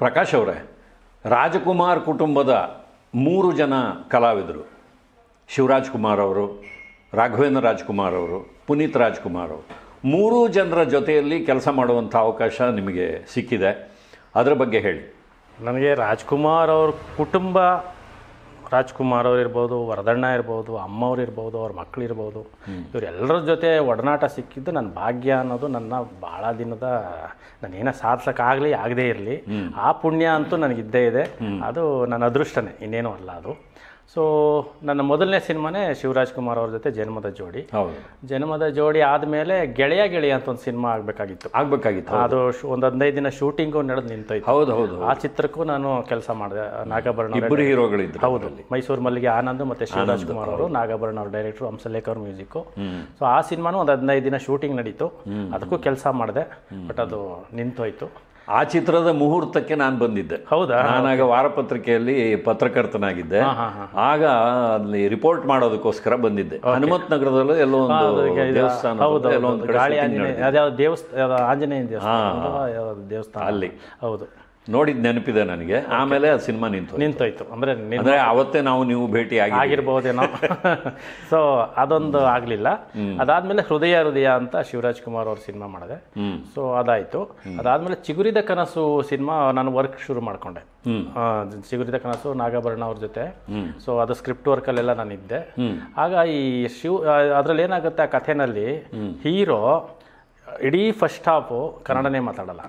ಪ್ರಕಾಶ್ ಅವರೇ ರಾಜಕುಮಾರ್ ಕುಟುಂಬದ ಮೂರು ಜನ ಕಲಾವಿದರು ಶಿವರಾಜ್ ಕುಮಾರ್ ಅವರು ರಾಘವೇಂದ್ರ ರಾಜ್ಕುಮಾರ್ ಅವರು ಪುನೀತ್ ರಾಜ್ಕುಮಾರ್ ಅವರು ಮೂರೂ ಜನರ ಜೊತೆಯಲ್ಲಿ ಕೆಲಸ ಮಾಡುವಂಥ ಅವಕಾಶ ನಿಮಗೆ ಸಿಕ್ಕಿದೆ ಅದರ ಬಗ್ಗೆ ಹೇಳಿ ನನಗೆ ರಾಜ್ಕುಮಾರ್ ಅವ್ರ ಕುಟುಂಬ ರಾಜ್ಕುಮಾರ್ ಅವ್ರು ಇರ್ಬೋದು ವರದಣ್ಣ ಇರ್ಬೋದು ಅಮ್ಮವ್ರು ಇರ್ಬೋದು ಅವ್ರ ಮಕ್ಳು ಇರ್ಬೋದು ಇವರೆಲ್ಲರ ಜೊತೆ ಒಡನಾಟ ಸಿಕ್ಕಿದ್ದು ನನ್ನ ಭಾಗ್ಯ ಅನ್ನೋದು ನನ್ನ ಭಾಳ ದಿನದ ನಾನೇನೋ ಸಾಧಿಸೋಕ್ಕಾಗಲಿ ಆಗದೇ ಇರಲಿ ಆ ಪುಣ್ಯ ಅಂತೂ ನನಗಿದ್ದೇ ಇದೆ ಅದು ನನ್ನ ಅದೃಷ್ಟನೇ ಇನ್ನೇನೂ ಅಲ್ಲ ಅದು ಸೊ ನನ್ನ ಮೊದಲನೇ ಸಿನಿಮಾನೇ ಶಿವರಾಜ್ ಕುಮಾರ್ ಅವ್ರ ಜೊತೆ ಜನ್ಮದ ಜೋಡಿ ಹೌದು ಜನ್ಮದ ಜೋಡಿ ಆದಮೇಲೆ ಗೆಳೆಯ ಗೆಳೆಯ ಅಂತ ಒಂದು ಸಿನಿಮಾ ಆಗಬೇಕಾಗಿತ್ತು ಆಗಬೇಕಾಗಿತ್ತು ಅದು ಶು- ಒಂದು ಹದಿನೈದು ದಿನ ಶೂಟಿಂಗು ನಡೆದು ನಿಂತೋಯ್ತು ಹೌದು ಹೌದು ಆ ಚಿತ್ರಕ್ಕೂ ನಾನು ಕೆಲಸ ಮಾಡಿದೆ ನಾಗಾಭರಣ ಅವ್ರ ಇಬ್ಬರು ಹೀರೋಗಳಿದ್ರು ಹೌದು ಮೈಸೂರು ಮಲ್ಲಿಗೆ ಆನಂದ್ ಮತ್ತೆ ಶಿವರಾಜ್ ಕುಮಾರ್ ಅವರು ನಾಗಾಭರಣ ಅವ್ರ ಡೈರೆಕ್ಟರ್ ಹಂಸಲೇಖ ಅವ್ರ ಮ್ಯೂಸಿಕ್ಕು ಸೊ ಆ ಸಿನಿಮಾನು ಒಂದು ಹದಿನೈದು ದಿನ ಶೂಟಿಂಗ್ ನಡೀತು ಅದಕ್ಕೂ ಕೆಲಸ ಮಾಡಿದೆ ಬಟ್ ಅದು ನಿಂತೋಯ್ತು ಆ ಚಿತ್ರದ ಮುಹೂರ್ತಕ್ಕೆ ನಾನು ಬಂದಿದ್ದೆ ಹೌದಾ ನಾನಾಗ ವಾರಪತ್ರಿಕೆಯಲ್ಲಿ ಪತ್ರಕರ್ತನಾಗಿದ್ದೆ ಆಗ ಅಲ್ಲಿ ರಿಪೋರ್ಟ್ ಮಾಡೋದಕ್ಕೋಸ್ಕರ ಬಂದಿದ್ದೆ ಹನುಮಂತ ನಗರದಲ್ಲೂ ಎಲ್ಲೋ ಒಂದು ದೇವಸ್ಥಾನ ಹೌದು ಎಲ್ಲೋ ಒಂದು ಕಡೆ ಗಾಳಿ shooting ಆಂಜನೇಯ ನಡೆದಿದೆ. ಅದ್ಯಾವ್ದು ದೇವಸ್ಥಾನ ಯಾವ್ದು ಆಂಜನೇಯ ದೇವಸ್ಥಾನ ಅಲ್ವಾ? ಯಾವ್ದು ದೇವಸ್ಥಾನ ಅಲ್ಲಿ. ಹೌದು ನೋಡಿದ್ ನೆನಪಿದೆ ನನಗೆ ಆಮೇಲೆ ಆ ಸಿನಿಮಾ ನಿಂತು ನಿಂತೋಯ್ತು ಅಂದ್ರೆ ನಿನ್- ಅಂದ್ರೆ ಅವತ್ತೇ ನಾವು ನೀವು ಭೇಟಿ ಆಗಿ ಆಗಿರ್ಬೋದೇನೋ ಸೊ ಅದೊಂದು ಆಗಲಿಲ್ಲ ಅದಾದ್ಮೇಲೆ ಹೃದಯ ಹೃದಯ ಅಂತ ಶಿವರಾಜ್ ಕುಮಾರ್ ಅವ್ರ ಸಿನಿಮಾ ಮಾಡಿದೆ ಸೊ ಅದಾಯಿತು ಅದಾದ್ಮೇಲೆ ಚಿಗುರಿದ ಕನಸು ಸಿನಿಮಾ ನಾನು ವರ್ಕ್ ಶುರು ಮಾಡ್ಕೊಂಡೆ ಆ, ಚಿಗುರಿದ ಕನಸು ನಾಗಾಭರಣ ಅವ್ರ ಜೊತೆ ಸೊ ಅದು ಸ್ಕ್ರಿಪ್ಟ್ ವರ್ಕಲ್ಲೆಲ್ಲ ನಾನು ಇದ್ದೆ ಆಗ ಈ ಶಿವ್ ಅದರಲ್ಲಿ ಏನಾಗುತ್ತೆ ಆ ಕಥೆನಲ್ಲಿ ಹೀರೋ ಇಡೀ ಫಸ್ಟ್ ಹಾಫು ಕನ್ನಡನೇ ಮಾತಾಡಲ್ಲ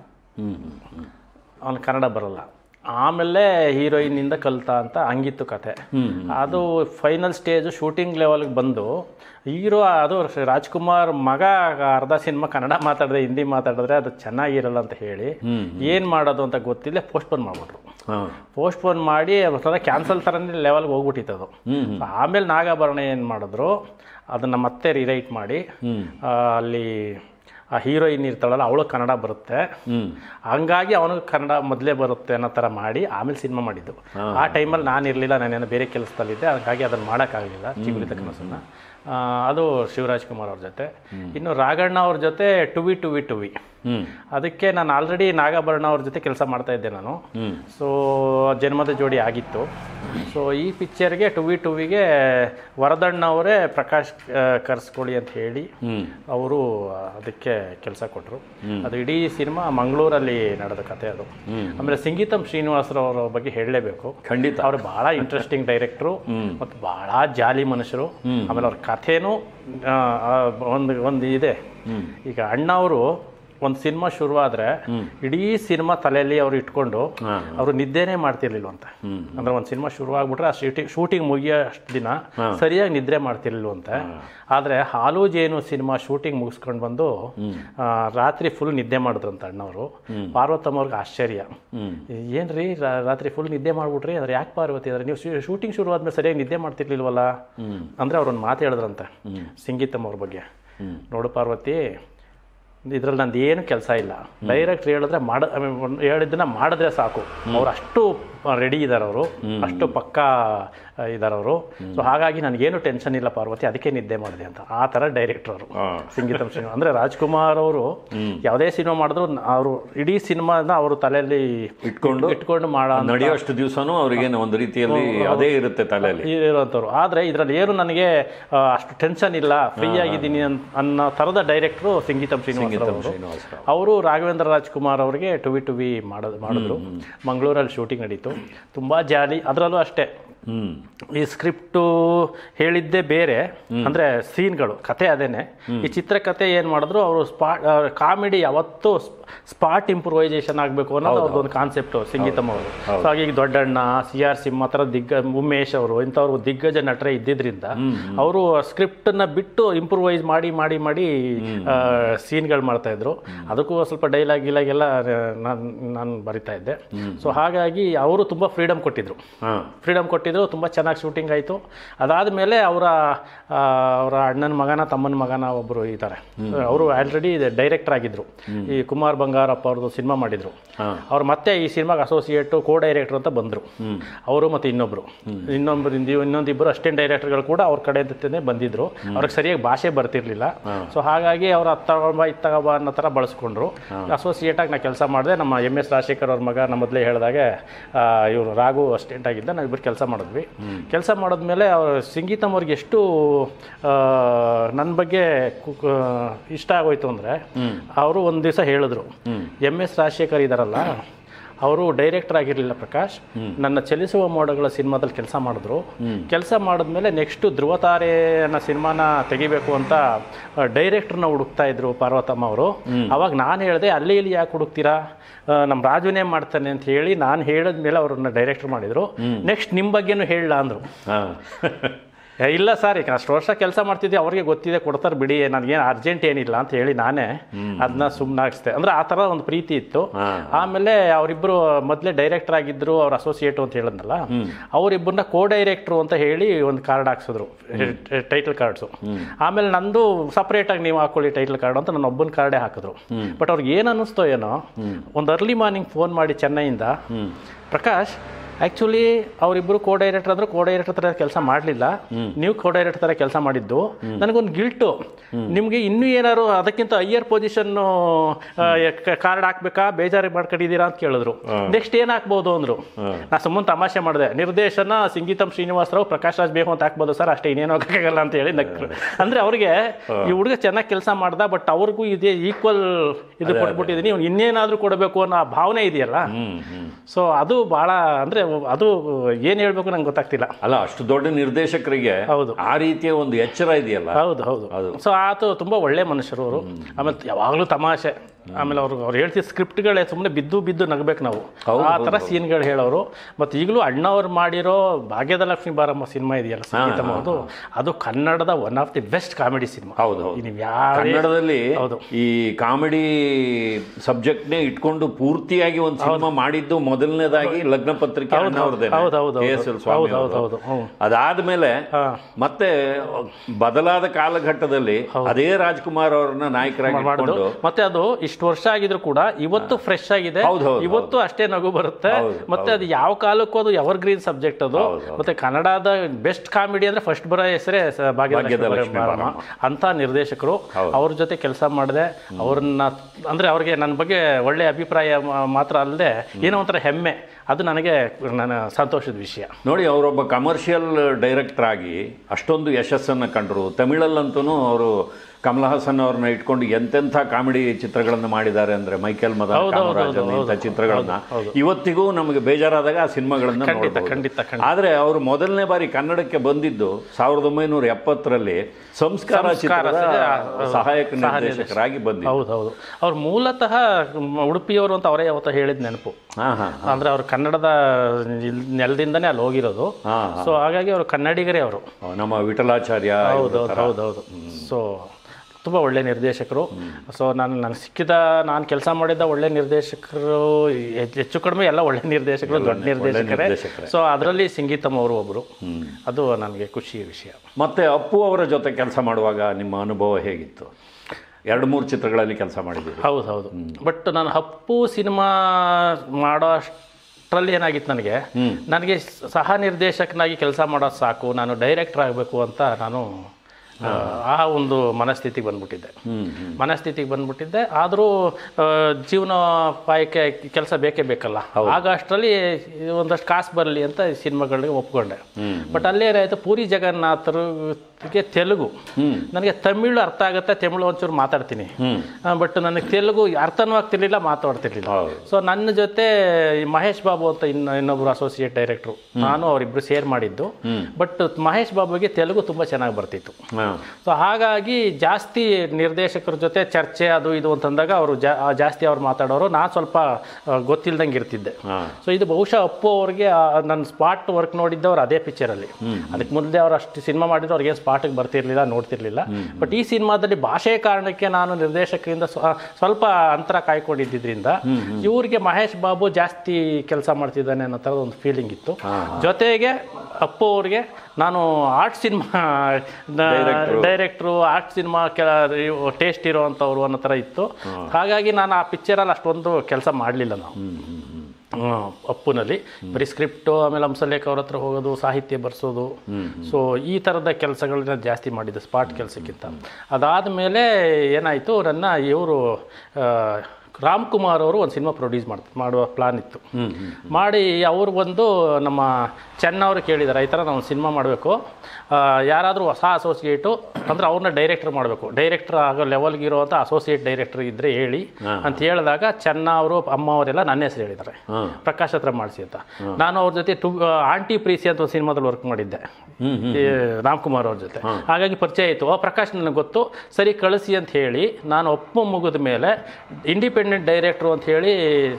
ಅವ್ನು ಕನ್ನಡ ಬರಲ್ಲ ಆಮೇಲೆ ಹೀರೋಯಿನ್ನಿಂದ ಕಲ್ತ ಅಂತ ಹಂಗಿತ್ತು ಕತೆ ಅದು ಫೈನಲ್ ಸ್ಟೇಜು ಶೂಟಿಂಗ್ ಲೆವೆಲ್ಗೆ ಬಂದು ಹೀರೋ ಅದು ರಾಜ್ಕುಮಾರ್ ಮಗ ಅರ್ಧ ಸಿನಿಮಾ ಕನ್ನಡ ಮಾತಾಡಿದ್ರೆ ಹಿಂದಿ ಮಾತಾಡಿದ್ರೆ ಅದು ಚೆನ್ನಾಗಿರಲ್ಲ ಅಂತ ಹೇಳಿ ಏನು ಮಾಡೋದು ಅಂತ ಗೊತ್ತಿಲ್ಲ ಪೋಸ್ಟ್ಪೋನ್ ಮಾಡ್ಬಿಟ್ರು ಹಾ. ಪೋಸ್ಟ್ಪೋನ್ ಮಾಡಿ ಒಂಥರ ಕ್ಯಾನ್ಸಲ್ ಥರನೇ ಲೆವೆಲ್ಗೆ ಹೋಗ್ಬಿಟ್ಟಿತ್ತು ಅದು ಆಮೇಲೆ ನಾಗಾಭರಣ ಏನು ಮಾಡಿದ್ರು ಅದನ್ನು ಮತ್ತೆ ರಿರೈಟ್ ಮಾಡಿ ಆ, ಅಲ್ಲಿ ಆ ಹೀರೋಯಿನ್ ಇರ್ತಾಳಲ್ಲ ಅವಳು ಕನ್ನಡ ಬರುತ್ತೆ ಹಂಗಾಗಿ ಅವನಿಗೆ ಕನ್ನಡ ಮೊದಲೇ ಬರುತ್ತೆ ಅನ್ನೋ ಥರ ಮಾಡಿ ಆಮೇಲೆ ಸಿನಿಮಾ ಮಾಡಿದ್ದು ಆ ಟೈಮಲ್ಲಿ ನಾನು ಇರಲಿಲ್ಲ ನಾನೇನೋ ಬೇರೆ ಕೆಲಸದಲ್ಲಿದ್ದೆ ಹಾಗಾಗಿ ಅದನ್ನು ಮಾಡೋಕ್ಕಾಗಲಿಲ್ಲ ಚಿಗುರಿತ ಕನಸನ್ನು ಆ, ಅದು ಶಿವರಾಜ್ ಕುಮಾರ್ ಅವ್ರ ಜೊತೆ ಇನ್ನು ರಾಘಣ್ಣ ಅವ್ರ ಜೊತೆ ಟುವಿ ಟುವಿ ಟುವಿ ಅದಕ್ಕೆ ನಾನು ಆಲ್ರೆಡಿ ನಾಗಾಭರಣ ಅವ್ರ ಜೊತೆ ಕೆಲಸ ಮಾಡ್ತಾ ಇದ್ದೆ ನಾನು ಸೊ ಜನ್ಮದ ಜೋಡಿ ಆಗಿತ್ತು ಸೊ ಈ ಪಿಕ್ಚರ್ಗೆ ಟುವಿ ಟುವಿಗೆ ವರದಣ್ಣ ಅವರೇ ಪ್ರಕಾಶ್ ಆ, ಕರ್ಸ್ಕೊಳ್ಳಿ ಅಂತ ಹೇಳಿ ಅವರು ಅದಕ್ಕೆ ಕೆಲಸ ಕೊಟ್ಟರು ಅದು ಇಡೀ ಸಿನಿಮಾ ಮಂಗಳೂರಲ್ಲಿ ನಡೆದ ಕತೆ ಅದು ಆಮೇಲೆ ಸಂಗೀತಂ ಶ್ರೀನಿವಾಸರವರ ಬಗ್ಗೆ ಹೇಳಲೇಬೇಕು ಖಂಡಿತ ಅವರು ಬಹಳ ಇಂಟ್ರೆಸ್ಟಿಂಗ್ ಡೈರೆಕ್ಟ್ರು ಮತ್ತು ಬಹಳ ಜಾಲಿ ಮನುಷ್ಯರು ಆಮೇಲೆ ಅವ್ರ ಕಥೆನೂ ಆ, ಆ, ಒಂದು ಒಂದು ಇದೆ ಈಗ ಅಣ್ಣ ಅವರು ಒಂದು ಸಿನಿಮಾ ಶುರುವಾದ್ರೆ ಇಡೀ ಸಿನಿಮಾ ತಲೆಯಲ್ಲಿ ಅವ್ರು ಇಟ್ಕೊಂಡು ಅವರು ನಿದ್ದೆನೇ ಮಾಡ್ತಿರ್ಲಿಲ್ವಂತೆ ಅಂದ್ರೆ ಒಂದು ಸಿನಿಮಾ ಶುರುವಾಗ್ಬಿಟ್ರೆ ಆ ಶೂಟಿಂಗ್ ಶೂಟಿಂಗ್ ಮುಗಿಯೋ ಅಷ್ಟು ದಿನ ಸರಿಯಾಗಿ ನಿದ್ರೆ ಮಾಡ್ತಿರ್ಲಿಲ್ವಂತೆ ಆದರೆ ಹಾಲು ಜೇನು ಸಿನಿಮಾ ಶೂಟಿಂಗ್ ಮುಗಿಸ್ಕೊಂಡು ಬಂದು ಆ, ರಾತ್ರಿ ಫುಲ್ ನಿದ್ದೆ ಮಾಡಿದ್ರಂತ ಅಣ್ಣವರು ಪಾರ್ವತಮ್ಮ ಅವ್ರಿಗೆ ಆಶ್ಚರ್ಯ ಏನ್ರಿ ರಾ- ರಾತ್ರಿ ಫುಲ್ ನಿದ್ದೆ ಮಾಡ್ಬಿಟ್ರಿ ಅಂದ್ರೆ ಯಾಕೆ ಪಾರ್ವತಿ ಅಂದ್ರೆ ನೀವು ಶೂಟಿಂಗ್ ಶುರು ಆದ್ಮೇಲೆ ಸರಿಯಾಗಿ ನಿದ್ದೆ ಮಾಡ್ತಿರ್ಲಿಲ್ವಲ್ಲ ಅಂದ್ರೆ ಅವ್ರೊಂದು ಮಾತು ಹೇಳಿದ್ರಂತೆ ಸಂಗೀತಮ್ ಅವ್ರ ಬಗ್ಗೆ ನೋಡು ಪಾರ್ವತಿ ಇದ್ರಲ್ಲಿ ನಂದು ಏನು ಕೆಲಸ ಇಲ್ಲ ಡೈರೆಕ್ಟ್ ಹೇಳಿದ್ರೆ ಮಾಡ I mean, ಒಂದ್ ಹೇಳಿದ್ದನ್ನ ಮಾಡಿದ್ರೆ ಸಾಕು ಅವ್ರು ಅಷ್ಟು ರೆಡಿ ಇದ್ದಾರೆ ಅವರು ಅಷ್ಟು ಪಕ್ಕ ಇದ್ದಾರೆ ಅವರು ಸೊ ಹಾಗಾಗಿ ನನಗೇನು ಟೆನ್ಷನ್ ಇಲ್ಲ ಪಾರ್ವತಿ ಅದಕ್ಕೆ ನಿದ್ದೆ ಮಾಡಿದೆ ಅಂತ ಆ ಥರ ಡೈರೆಕ್ಟರ್ ಅವರು ಸಂಗೀತಂ ಸಿನಿಮಾ ಅಂದರೆ ರಾಜ್ಕುಮಾರ್ ಅವರು ಯಾವುದೇ ಸಿನಿಮಾ ಮಾಡಿದ್ರು ಅವರು ಇಡೀ ಸಿನಿಮಾನ ಅವರು ತಲೆಯಲ್ಲಿ ಇಟ್ಕೊಂಡು ಇಟ್ಕೊಂಡು ಮಾಡೋ ನಡೆಯುವಷ್ಟು ದಿವಸನೂ ಅವ್ರಿಗೆ ಒಂದು ರೀತಿಯಲ್ಲಿ ಅದೇ ಇರುತ್ತೆ ತಲೆಯಲ್ಲಿ ಇರೋಂಥವ್ರು ಆದರೆ ಇದರಲ್ಲಿ ಏನು ನನಗೆ ಆ, ಅಷ್ಟು ಟೆನ್ಷನ್ ಇಲ್ಲ ಫ್ರೀ ಆಗಿದ್ದೀನಿ ಅನ್- ಅನ್ನೋ ಥರದ ಡೈರೆಕ್ಟ್ರು ಸಂಗೀತಂ ಶ್ರೀನಿವಾಸ ಅವರು ಶ್ರೀನಿವಾಸರಾವ್. ಅವರು ರಾಘವೇಂದ್ರ ರಾಜ್ಕುಮಾರ್ ಅವರಿಗೆ ಟು ವಿ ಟು ವಿ ಮಾಡೋದು ಮಾಡಿದ್ರು ಮಂಗಳೂರಲ್ಲಿ ಶೂಟಿಂಗ್ ನಡೀತು ತುಂಬ ಜಾಲಿ ಅದರಲ್ಲೂ ಅಷ್ಟೇ ಹ್ಮ್ ಈ ಸ್ಕ್ರಿಪ್ಟು ಹೇಳಿದ್ದೇ ಬೇರೆ ಅಂದ್ರೆ ಸೀನ್ಗಳು ಕತೆ ಅದೇನೆ ಈ ಚಿತ್ರಕಥೆ ಏನು ಮಾಡಿದ್ರು ಅವರು ಸ್ಪಾಟ್ ಕಾಮಿಡಿ ಯಾವತ್ತೂ ಸ್ಪಾಟ್ ಇಂಪ್ರೂವೈಸೇಷನ್ ಆಗಬೇಕು ಅನ್ನೋದು ಅವ್ರದ್ದೊಂದು ಕಾನ್ಸೆಪ್ಟು ಸಂಗೀತಮ್ ಅವರು ಸೊ ಹಾಗೆ ಈಗ ದೊಡ್ಡಣ್ಣ ಸಿ ಆರ್ ಸಿಂಹ ಥರ ದಿಗ್ಗ ಉಮೇಶ್ ಅವರು ಇಂಥವ್ರು ದಿಗ್ಗಜ ನಟರೇ ಇದ್ದಿದ್ರಿಂದ ಅವರು ಸ್ಕ್ರಿಪ್ಟನ್ನ ಬಿಟ್ಟು ಇಂಪ್ರೂವೈಸ್ ಮಾಡಿ ಮಾಡಿ ಮಾಡಿ ಸೀನ್ಗಳು ಮಾಡ್ತಾ ಇದ್ರು ಅದಕ್ಕೂ ಸ್ವಲ್ಪ ಡೈಲಾಗ್ ಗಿಲಾಗ್ ಎಲ್ಲ ನಾನು ನಾನು ಬರಿತಾ ಇದ್ದೆ ಸೊ ಹಾಗಾಗಿ ಅವರು ತುಂಬ ಫ್ರೀಡಮ್ ಕೊಟ್ಟಿದ್ರು ಹಾ ಫ್ರೀಡಮ್ ಕೊಟ್ಟಿದ್ದು ಮಾಡಿದ್ರು ತುಂಬ ಚೆನ್ನಾಗಿ ಶೂಟಿಂಗ್ ಆಯಿತು ಅದಾದಮೇಲೆ ಅವರ ಅವರ ಅಣ್ಣನ ಮಗನ ತಮ್ಮನ ಮಗನ ಒಬ್ಬರು ಇದ್ದಾರೆ ಅವರು ಆಲ್ರೆಡಿ ಡೈರೆಕ್ಟರ್ ಆಗಿದ್ರು ಈ ಕುಮಾರ್ ಬಂಗಾರಪ್ಪ ಅವ್ರದ್ದು ಸಿನಿಮಾ ಮಾಡಿದ್ರು ಹಾಂ ಅವ್ರು ಮತ್ತೆ ಈ ಸಿನಿಮಾಗೆ ಅಸೋಸಿಯೇಟು ಕೋ ಡೈರೆಕ್ಟರ್ ಅಂತ ಬಂದರು ಅವರು ಮತ್ತು ಇನ್ನೊಬ್ಬರು ಇನ್ನೊಬ್ಬರು ಇನ್ನೊಂದಿಬ್ಬರು ಅಸಿಸ್ಟೆಂಟ್ ಡೈರೆಕ್ಟರ್ಗಳು ಕೂಡ ಅವ್ರ ಕಡೆಯಿಂದನೇ ಬಂದಿದ್ರು ಅವ್ರಿಗೆ ಸರಿಯಾಗಿ ಭಾಷೆ ಬರ್ತಿರ್ಲಿಲ್ಲ ಸೊ ಹಾಗಾಗಿ ಅವ್ರು ಹತ್ತು ತಗೊಬ ಇದು ತಗೊಬ ಅನ್ನೋ ಥರ ಬಳಸ್ಕೊಂಡ್ರು ಅಸೋಸಿಯೇಟಾಗಿ ನಾ ಕೆಲಸ ಮಾಡಿದೆ ನಮ್ಮ ಎಮ್ ಎಸ್ ರಾಜಶೇಖರ್ ಅವ್ರ ಮಗ ನಮ್ಮ ಮೊದಲೇ ಹೇಳಿದಾಗೆ ಇವರು ರಾಘು ಅಸಿಸ್ಟೆಂಟ್ ಆಗಿದ್ದ ನಾವು ಇಬ್ಬರು ಕೆಲಸ ಮಾಡಿದ್ವಿ ಕೆಲಸ ಮಾಡಿದ್ಮೇಲೆ ಅವ್ರು ಸಂಗೀತಮ್ ಅವ್ರಿಗೆ ಎಷ್ಟು ನನ್ನ ಬಗ್ಗೆ ಕು- ಕು- ಇಷ್ಟ ಆಗೋಯ್ತು ಅಂದರೆ ಅವರು ಒಂದು ದಿವಸ ಹೇಳಿದ್ರು ಎಮ್ ಎಸ್ ರಾಜಶೇಖರ್ ಇದ್ದಾರಲ್ಲ ಅವರು ಡೈರೆಕ್ಟರ್ ಆಗಿರಲಿಲ್ಲ ಪ್ರಕಾಶ್ ನನ್ನ ಚಲಿಸುವ ಮೋಡಗಳ ಸಿನಿಮಾದಲ್ಲಿ ಕೆಲಸ ಮಾಡಿದ್ರು ಕೆಲಸ ಮಾಡಿದ್ಮೇಲೆ ನೆಕ್ಸ್ಟ್ ಧ್ರುವತಾರೆ ಅನ್ನೋ ಸಿನಿಮಾನ ತೆಗಿಬೇಕು ಅಂತ ಡೈರೆಕ್ಟರ್ನ ಹುಡುಕ್ತಾ ಇದ್ರು ಪಾರ್ವತಮ್ಮ ಅವರು ಅವಾಗ ನಾನು ಹೇಳಿದೆ ಅಲ್ಲಿ ಇಲ್ಲಿ ಯಾಕೆ ಹುಡುಕ್ತೀರಾ ಆ, ನಮ್ಮ ರಾಜುನೇ ಮಾಡ್ತಾನೆ ಅಂತ ಹೇಳಿ ನಾನು ಹೇಳಿದ್ಮೇಲೆ ಅವ್ರನ್ನ ಡೈರೆಕ್ಟರ್ ಮಾಡಿದ್ರು ನೆಕ್ಸ್ಟ್ ನಿಮ್ಮ ಬಗ್ಗೆನೂ ಹೇಳಲ್ಲ ಅಂದರು ಹಾಂ ಏ, ಇಲ್ಲ ಸರ್ ಈಗ ಅಷ್ಟು ವರ್ಷ ಕೆಲಸ ಮಾಡ್ತಿದ್ದೆ ಅವ್ರಿಗೆ ಗೊತ್ತಿದೆ ಕೊಡ್ತಾರೆ ಬಿಡಿ ನನಗೇನು ಅರ್ಜೆಂಟ್ ಏನಿಲ್ಲ ಅಂತ ಹೇಳಿ ನಾನೇ ಅದನ್ನ ಸುಮ್ಮನಾಗಿಸ್ದೆ ಅಂದ್ರೆ ಆ ಥರ ಒಂದು ಪ್ರೀತಿ ಇತ್ತು ಹಾ. ಆಮೇಲೆ ಅವರಿಬ್ಬರು ಮೊದಲೇ ಡೈರೆಕ್ಟರ್ ಆಗಿದ್ರು ಅವ್ರ ಅಸೋಸಿಯೇಟ್ ಅಂತ ಹೇಳಿದ್ನಲ್ಲ ಅವರಿಬ್ಬರನ್ನ ಕೋ ಡೈರೆಕ್ಟ್ರು ಅಂತ ಹೇಳಿ ಒಂದು ಕಾರ್ಡ್ ಹಾಕ್ಸಿದ್ರು ಟೈಟಲ್ ಕಾರ್ಡ್ಸು ಆಮೇಲೆ ನಂದು ಸಪ್ರೇಟಾಗಿ ನೀವು ಹಾಕೊಳ್ಳಿ ಟೈಟಲ್ ಕಾರ್ಡ್ ಅಂತ ನನ್ನ ಒಬ್ಬನ ಕಾರ್ಡೇ ಹಾಕಿದ್ರು ಬಟ್ ಅವ್ರಿಗೆ ಏನು ಅನ್ನಿಸ್ತೋ ಏನೋ ಒಂದು ಅರ್ಲಿ ಮಾರ್ನಿಂಗ್ ಫೋನ್ ಮಾಡಿ ಚೆನ್ನೈಯಿಂದ ಪ್ರಕಾಶ್ ಆ್ಯಕ್ಚುಲಿ ಅವರಿಬ್ಬರು ಕೋ ಡೈರೆಕ್ಟರ್ ಅಂದ್ರೆ ಕೋ ಡೈರೆಕ್ಟರ್ ಥರ ಕೆಲಸ ಮಾಡಲಿಲ್ಲ ನೀವು ಕೋ ಡೈರೆಕ್ಟರ್ ಥರ ಕೆಲಸ ಮಾಡಿದ್ದು ನನಗೊಂದು ಗಿಲ್ಟು ನಿಮಗೆ ಇನ್ನೂ ಏನಾದ್ರು ಅದಕ್ಕಿಂತ ಹೈಯರ್ ಪೊಸಿಷನ್ನು ಕಾರ್ಡ್ ಹಾಕ್ಬೇಕಾ ಬೇಜಾರು ಮಾಡ್ಕೊಂಡಿದ್ದೀರಾ ಅಂತ ಕೇಳಿದ್ರು ನೆಕ್ಸ್ಟ್ ಏನು ಹಾಕ್ಬೋದು ಅಂದರು ನಾ ಸುಮ್ಮನೆ ತಮಾಷೆ ಮಾಡಿದೆ ನಿರ್ದೇಶನ ಸಂಗೀತಂ ಶ್ರೀನಿವಾಸರಾವ್ ಪ್ರಕಾಶ್ ರಾಜ್ ಬೇಕು ಅಂತ ಹಾಕ್ಬೋದು ಸರ್ ಅಷ್ಟೇ ಇನ್ನೇನು ಹಾಕೋಕ್ಕಾಗಲ್ಲ ಅಂತ ಹೇಳಿ ನಕ್ರು ಅಂದ್ರೆ ಅವ್ರಿಗೆ ಈ ಹುಡುಗ ಚೆನ್ನಾಗಿ ಕೆಲಸ ಮಾಡ್ದ ಬಟ್ ಅವ್ರಿಗೂ ಇದೇ ಈಕ್ವಲ್ ಇದು ಕೊಟ್ಬಿಟ್ಟಿದ್ದೀನಿ ಇವ್ನು ಇನ್ನೇನಾದ್ರೂ ಕೊಡಬೇಕು ಅನ್ನೋ ಆ ಭಾವನೆ ಇದೆಯಲ್ಲ ಹ್ಞೂ ಹ್ಞೂ ಸೊ ಅದು ಬಹಳ ಅಂದ್ರೆ ಅದು ಏನು ಹೇಳ್ಬೇಕು ನಂಗೆ ಗೊತ್ತಾಗ್ತಿಲ್ಲ ಅಲ್ಲ ಅಷ್ಟು ದೊಡ್ಡ ನಿರ್ದೇಶಕರಿಗೆ ಹೌದು. ಆ ರೀತಿಯ ಒಂದು ಎಚ್ಚರ ಇದೆಯಲ್ಲ ಹೌದು ಹೌದು ಸೊ ಆತು ತುಂಬ ಒಳ್ಳೆ ಮನುಷ್ಯರು ಅವರು ಆಮೇಲೆ ಯಾವಾಗಲೂ ತಮಾಷೆ ಆಮೇಲೆ ಅವ್ರು ಅವ್ರು ಹೇಳ್ತಿದ್ದ ಸ್ಕ್ರಿಪ್ಟ್ಗಳೇ ಸುಮ್ಮನೆ ಬಿದ್ದು ಬಿದ್ದು ನಗಬೇಕು ನಾವು ಹೌದು, ಆ ಥರ ಸೀನ್ಗಳು ಹೇಳೋರು ಮತ್ತು ಈಗಲೂ ಅಣ್ಣವ್ರು ಮಾಡಿರೋ ಭಾಗ್ಯದ ಲಕ್ಷ್ಮಿ ಬಾರಮ್ಮ ಸಿನಿಮಾ ಇದೆಯಲ್ಲ ಸಂಗೀತಮ್ ಅವ್ರದ್ದು ಅದು ಕನ್ನಡದ one of the best comedy cinema ಹೌದು ಹೌದು ನೀವು ಯಾವ ಕನ್ನಡದಲ್ಲಿ ಹೌದು. ಈ ಕಾಮಿಡಿ ಸಬ್ಜೆಕ್ಟ್ನೇ ಇಟ್ಕೊಂಡು ಪೂರ್ತಿಯಾಗಿ ಒಂದು ಸಿನಿಮಾ ಮಾಡಿದ್ದು ಮೊದಲನೇದಾಗಿ ಲಗ್ನ ಪತ್ರಿಕೆ ಹೌದು, ಅಣ್ಣವ್ರದ್ದೇ ಹೌದು, ಹೌದು, ಕೆ ಹೌದು. ಎಸ್ ಎಲ್ ಸ್ವಾಮಿ ಹೌದು, ಅವ್ರದ್ದು. ಹೌದು, ಹೌದು. ಅದಾದ್ಮೇಲೆ ಹಾ. ಮತ್ತೆ ಬದಲಾದ ಕಾಲಘಟ್ಟದಲ್ಲಿ ಅದೇ ರಾಜ್ಕುಮಾರ್ ಅವ್ರನ್ನ ನಾಯಕರಾಗಿ ಮಾಡುದು ಇಟ್ಕೊಂಡು ಮತ್ತೆ ಅದು ಇಷ್ಟು ವರ್ಷ ಆಗಿದ್ರು ಕೂಡ ಇವತ್ತು ಫ್ರೆಶ್ ಆಗಿದೆ ಹೌದು, ಹೌದು, ಇವತ್ತು ಅಷ್ಟೇ ನಗು ಬರುತ್ತೆ ಹೌದು, ಮತ್ತೆ ಅದು ಯಾವ ಕಾಲಕ್ಕೂ ಅದು ಎವರ್ ಗ್ರೀನ್ ಸಬ್ಜೆಕ್ಟ್ ಅದು ಹೌದು, ಹೌದು. ಮತ್ತೆ ಕನ್ನಡದ ಬೆಸ್ಟ್ ಕಾಮಿಡಿ ಅಂದ್ರೆ ಫಸ್ಟ್ ಬರೋ ಹೆಸರೇ ಸ- ಭಾಗ್ಯದ ಭಾಗ್ಯದ ಲಕ್ಷ್ಮಿ ಲಕ್ಷ್ಮಿ ಬಾರಮ್ಮ. ಅಂತ ನಿರ್ದೇಶಕರು ಹೌದು. ಅವ್ರ ಜೊತೆ ಕೆಲಸ ಮಾಡಿದೆ ಅವ್ರನ್ನ ಅಂದ್ರೆ ಅವ್ರಿಗೆ ನನ್ನ ಬಗ್ಗೆ ಒಳ್ಳೆ ಅಭಿಪ್ರಾಯ ಮ- ಮಾತ್ರ ಅಲ್ಲದೆ ಏನೋ ಒಂಥರ ಹೆಮ್ಮೆ ಅದು ನನಗೆ ನನ್ನ ಸಂತೋಷದ ವಿಷಯ ನೋಡಿ ಅವರೊಬ್ಬ ಕಮರ್ಷಿಯಲ್ ಡೈರೆಕ್ಟರ್ ಆಗಿ ಅಷ್ಟೊಂದು ಯಶಸ್ಸನ್ನು ಕಂಡರು ತಮಿಳಲ್ಲಂತೂ ಅವರು ಕಮಲ್ ಹಾಸನ್ ಅವ್ರನ್ನ ಇಟ್ಕೊಂಡು ಎಂತೆಂಥ ಕಾಮಿಡಿ ಚಿತ್ರಗಳನ್ನು ಮಾಡಿದ್ದಾರೆ ಅಂದ್ರೆ ಮೈಕೆಲ್ ಮದನ್ ಹೌದು, ಹೌದು, ಕಾಮರಾಜನ್ ಹೌದು, ಇಂಥ ಹೌದು, ಚಿತ್ರಗಳನ್ನ ಹೌದು. ಇವತ್ತಿಗೂ ನಮಗೆ ಬೇಜಾರಾದಾಗ ಆ ಸಿನಿಮಾಗಳನ್ನ ಖಂಡಿತ ನೋಡ್ಬೋದು. ಖಂಡಿತ ಖಂಡಿತ ಆದ್ರೆ ಅವರು ಮೊದಲನೇ ಬಾರಿ ಕನ್ನಡಕ್ಕೆ ಬಂದಿದ್ದು ಸಾವಿರದ ಒಂಬೈನೂರ ಎಪ್ಪತ್ತರಲ್ಲಿ ಸಂಸ್ಕಾರ ಸಂಸ್ಕಾರ ಚಿತ್ರದ ಸಿಗ- ಸಹಾಯಕ ಸಹ ನಿರ್ದೇಶಕರಾಗಿ ಬಂದಿದ್ದು ಹೌದು ಹೌದು ಅವ್ರು ಮೂಲತಃ ಮ- ಉಡುಪಿಯವರು ಅಂತ ಅವರೇ ಅವತ್ತು ಹೇಳಿದ ನೆನಪು ಹಾ ಹಾ ಅಂದ್ರೆ ಅವ್ರು ಕನ್ನಡದ ಇಲ್- ನೆಲದಿಂದನೇ ಅಲ್ಲಿ ಹೋಗಿರೋದು ಹಾ ಸೊ ಹಾಗಾಗಿ ಅವರು ಕನ್ನಡಿಗರೇ ಅವರು ನಮ್ಮ ವಿಠಲಾಚಾರ್ಯ ಹೌದು ಇವ್ರ ಹೌದು ಥರ. ಹೌದು ಹೌದು ಸೊ ತುಂಬ ಒಳ್ಳೆ ನಿರ್ದೇಶಕರು ಸೊ ನಾನು ನನಗೆ ಸಿಕ್ಕಿದ ನಾನು ಕೆಲಸ ಮಾಡಿದ ಒಳ್ಳೆ ನಿರ್ದೇಶಕರು ಹೆಚ್ಚು- ಹೆಚ್ಚು ಕಡಿಮೆ ಎಲ್ಲ ಒಳ್ಳೆ ನಿರ್ದೇಶಕರು ದೊಡ್ಡ ನಿರ್ದೇಶಕರೇ ನಿರ್ದೇಶಕರೇ. ಸೊ ಅದರಲ್ಲಿ ಸಂಗೀತಮ್ ಅವರು ಒಬ್ಬರು ಅದು ನನಗೆ ಖುಷಿಯ ವಿಷಯ ಮತ್ತೆ ಅಪ್ಪು ಅವರ ಜೊತೆ ಕೆಲಸ ಮಾಡುವಾಗ ನಿಮ್ಮ ಅನುಭವ ಹೇಗಿತ್ತು ಎರಡು ಮೂರು ಚಿತ್ರಗಳಲ್ಲಿ ಕೆಲಸ ಮಾಡಿದ್ದೀರಿ ಹೌದು ಹೌದು ಬಟ್ ನಾನು ಹಪ್ಪು ಸಿನಿಮಾ ಮಾಡೋ ಅಷ್ಟರಲ್ಲಿ ಏನಾಗಿತ್ತು ನನಗೆ ನನಗೆ ಸಹ ನಿರ್ದೇಶಕನಾಗಿ ಕೆಲಸ ಮಾಡೋದು ಸಾಕು ನಾನು ಡೈರೆಕ್ಟರ್ ಆಗಬೇಕು ಅಂತ ನಾನು ಆ, ಆ ಒಂದು ಮನಸ್ಥಿತಿಗೆ ಬಂದ್ಬಿಟ್ಟಿದ್ದೆ ಮನಸ್ಥಿತಿಗೆ ಬಂದ್ಬಿಟ್ಟಿದ್ದೆ ಆದರೂ ಜೀವನೋಪಾಯಕ್ಕೆ ಕೆಲಸ ಬೇಕೇ ಬೇಕಲ್ಲ ಆಗ ಅಷ್ಟರಲ್ಲಿ ಒಂದಷ್ಟು ಕಾಸು ಬರಲಿ ಅಂತ ಈ ಸಿನಿಮಾಗಳಿಗೆ ಒಪ್ಕೊಂಡೆ ಬಟ್ ಅಲ್ಲೇ ಏನಾಯಿತು ಪೂರಿ ಜಗನ್ನಾಥರಿಗೆ ತೆಲುಗು ನನಗೆ ತಮಿಳು ಅರ್ಥ ಆಗುತ್ತೆ ತಮಿಳು ಒಂಚೂರು ಮಾತಾಡ್ತೀನಿ ಬಟ್ ನನಗೆ ತೆಲುಗು ಅರ್ಥನೂ ಆಗ್ತಿರ್ಲಿಲ್ಲ ಮಾತಾಡ್ತಿರ್ಲಿಲ್ಲ ಹೌದು. ಸೊ ನನ್ನ ಜೊತೆ ಈ ಮಹೇಶ್ ಬಾಬು ಅಂತ ಇನ್ನು ಇನ್ನೊಬ್ರು ಅಸೋಸಿಯೇಟ್ ಡೈರೆಕ್ಟ್ರು ನಾನು ಅವರಿಬ್ರು ಸೇರ್ ಮಾಡಿದ್ದು ಬಟ್ ಮಹೇಶ್ ಬಾಬುಗೆ ತೆಲುಗು ತುಂಬ ಚೆನ್ನಾಗಿ ಬರ್ತಿತ್ತು ಹಾ. ಸೊ ಹಾಗಾಗಿ ಜಾಸ್ತಿ ನಿರ್ದೇಶಕರ ಜೊತೆ ಚರ್ಚೆ ಅದು ಇದು ಅಂತಂದಾಗ ಅವರು ಜಾ ಜಾಸ್ತಿ ಅವ್ರು ಮಾತಾಡೋರು ನಾನು ಸ್ವಲ್ಪ ಆ, ಗೊತ್ತಿಲ್ದಂಗೆ ಇರ್ತಿದ್ದೆ ಹಾ. ಸೊ ಇದು ಬಹುಶಃ ಅಪ್ಪು ಅವ್ರಿಗೆ ನನ್ನ ಸ್ಪಾಟ್ ವರ್ಕ್ ನೋಡಿದ್ದವ್ರು ಅದೇ ಪಿಕ್ಚರಲ್ಲಿ ಅದಕ್ಕೆ ಮುಂದೆ ಅವ್ರು ಅಷ್ಟು ಸಿನಿಮಾ ಮಾಡಿದ್ರು ಅವ್ರಿಗೆ ಸ್ಪಾಟಿಗೆ ಬರ್ತಿರ್ಲಿಲ್ಲ ನೋಡ್ತಿರ್ಲಿಲ್ಲ ಬಟ್ ಈ ಸಿನಿಮಾದಲ್ಲಿ ಭಾಷೆ ಕಾರಣಕ್ಕೆ ನಾನು ನಿರ್ದೇಶಕರಿಂದ ಸ್ವ- ಸ್ವಲ್ಪ ಅಂತರ ಕಾಯ್ಕೊಂಡಿದ್ದರಿಂದ ಇವ್ರಿಗೆ ಮಹೇಶ್ ಬಾಬು ಜಾಸ್ತಿ ಕೆಲಸ ಮಾಡ್ತಿದ್ದಾನೆ ಅನ್ನೋ ಥರದ ಒಂದು ಫೀಲಿಂಗ್ ಇತ್ತು ಜೊತೆಗೆ ಅಪ್ಪು ಅವ್ರಿಗೆ ನಾನು art cinema director art cinema ಕೆಲ ಟೇಸ್ಟ್ ಇರೋವಂಥವ್ರು ಅನ್ನೋ ಥರ ಇತ್ತು ಹಾಗಾಗಿ ನಾನು ಆ ಪಿಕ್ಚರಲ್ಲಿ ಅಷ್ಟೊಂದು ಕೆಲಸ ಮಾಡಲಿಲ್ಲ ನಾವು ಹ್ಮ್, ಅಪ್ಪುನಲ್ಲಿ ಬರೀ ಸ್ಕ್ರಿಪ್ಟು ಆಮೇಲೆ ಹಂಸಲೇಖ ಅವ್ರ ಹತ್ರ ಹೋಗೋದು ಸಾಹಿತ್ಯ ಬರ್ಸೋದು ಸೊ ಈ ಥರದ ಕೆಲಸಗಳನ್ನ ಜಾಸ್ತಿ ಮಾಡಿದ್ದು ಸ್ಪಾಟ್ ಕೆಲಸಕ್ಕಿಂತ ಅದಾದ ಮೇಲೆ ಏನಾಯಿತು ನನ್ನ ಇವರು ರಾಮ್ಕುಮಾರ್ ಅವರು ಒಂದು ಸಿನಿಮಾ ಪ್ರೊಡ್ಯೂಸ್ ಮಾಡ್ ಮಾಡುವ ಪ್ಲಾನ್ ಇತ್ತು ಮಾಡಿ ಅವರು ಬಂದು ನಮ್ಮ ಚೆನ್ನವರು ಕೇಳಿದ್ದಾರೆ ಈ ಥರ ನಾವು ಒಂದು ಸಿನಿಮಾ ಮಾಡಬೇಕು ಯಾರಾದರೂ ಹೊಸ ಅಸೋಸಿಯೇಟು ಅಂದರೆ ಅವ್ರನ್ನ ಡೈರೆಕ್ಟರ್ ಮಾಡಬೇಕು ಡೈರೆಕ್ಟರ್ ಆಗೋ ಲೆವೆಲ್ಗೆ ಇರುವಂಥ ಅಸೋಸಿಯೇಟ್ ಡೈರೆಕ್ಟರ್ ಇದ್ದರೆ ಹೇಳಿ ಅಂತ ಹೇಳಿದಾಗ ಚೆನ್ನ ಅವರು ಅಮ್ಮ ಅವರೆಲ್ಲ ನನ್ನ ಹೆಸರು ಹೇಳಿದ್ದಾರೆ ಹಾಂ ಪ್ರಕಾಶ್ ಹತ್ರ ಮಾಡಿಸಿ ಅಂತ ನಾನು ಅವ್ರ ಜೊತೆ ಟು ಆಂಟಿ ಪ್ರೀಸಿ ಅಂತ ಒಂದು ಸಿನಿಮಾದಲ್ಲಿ ವರ್ಕ್ ಮಾಡಿದ್ದೆ ಈ ರಾಮ್ಕುಮಾರ್ ಅವ್ರ ಜೊತೆ ಹಾಗಾಗಿ ಪರಿಚಯ ಆಯಿತು ಆ ಪ್ರಕಾಶ್ ನನಗೆ ಗೊತ್ತು ಸರಿ ಕಳಿಸಿ ಅಂತ ಹೇಳಿ ನಾನು ಒಪ್ಪು ಮುಗಿದ ಮೇಲೆ ಇಂಡಿಪೆಂಡೆಂಟ್ ಡೈರೆಕ್ಟ್ರು ಅಂತ ಹೇಳಿ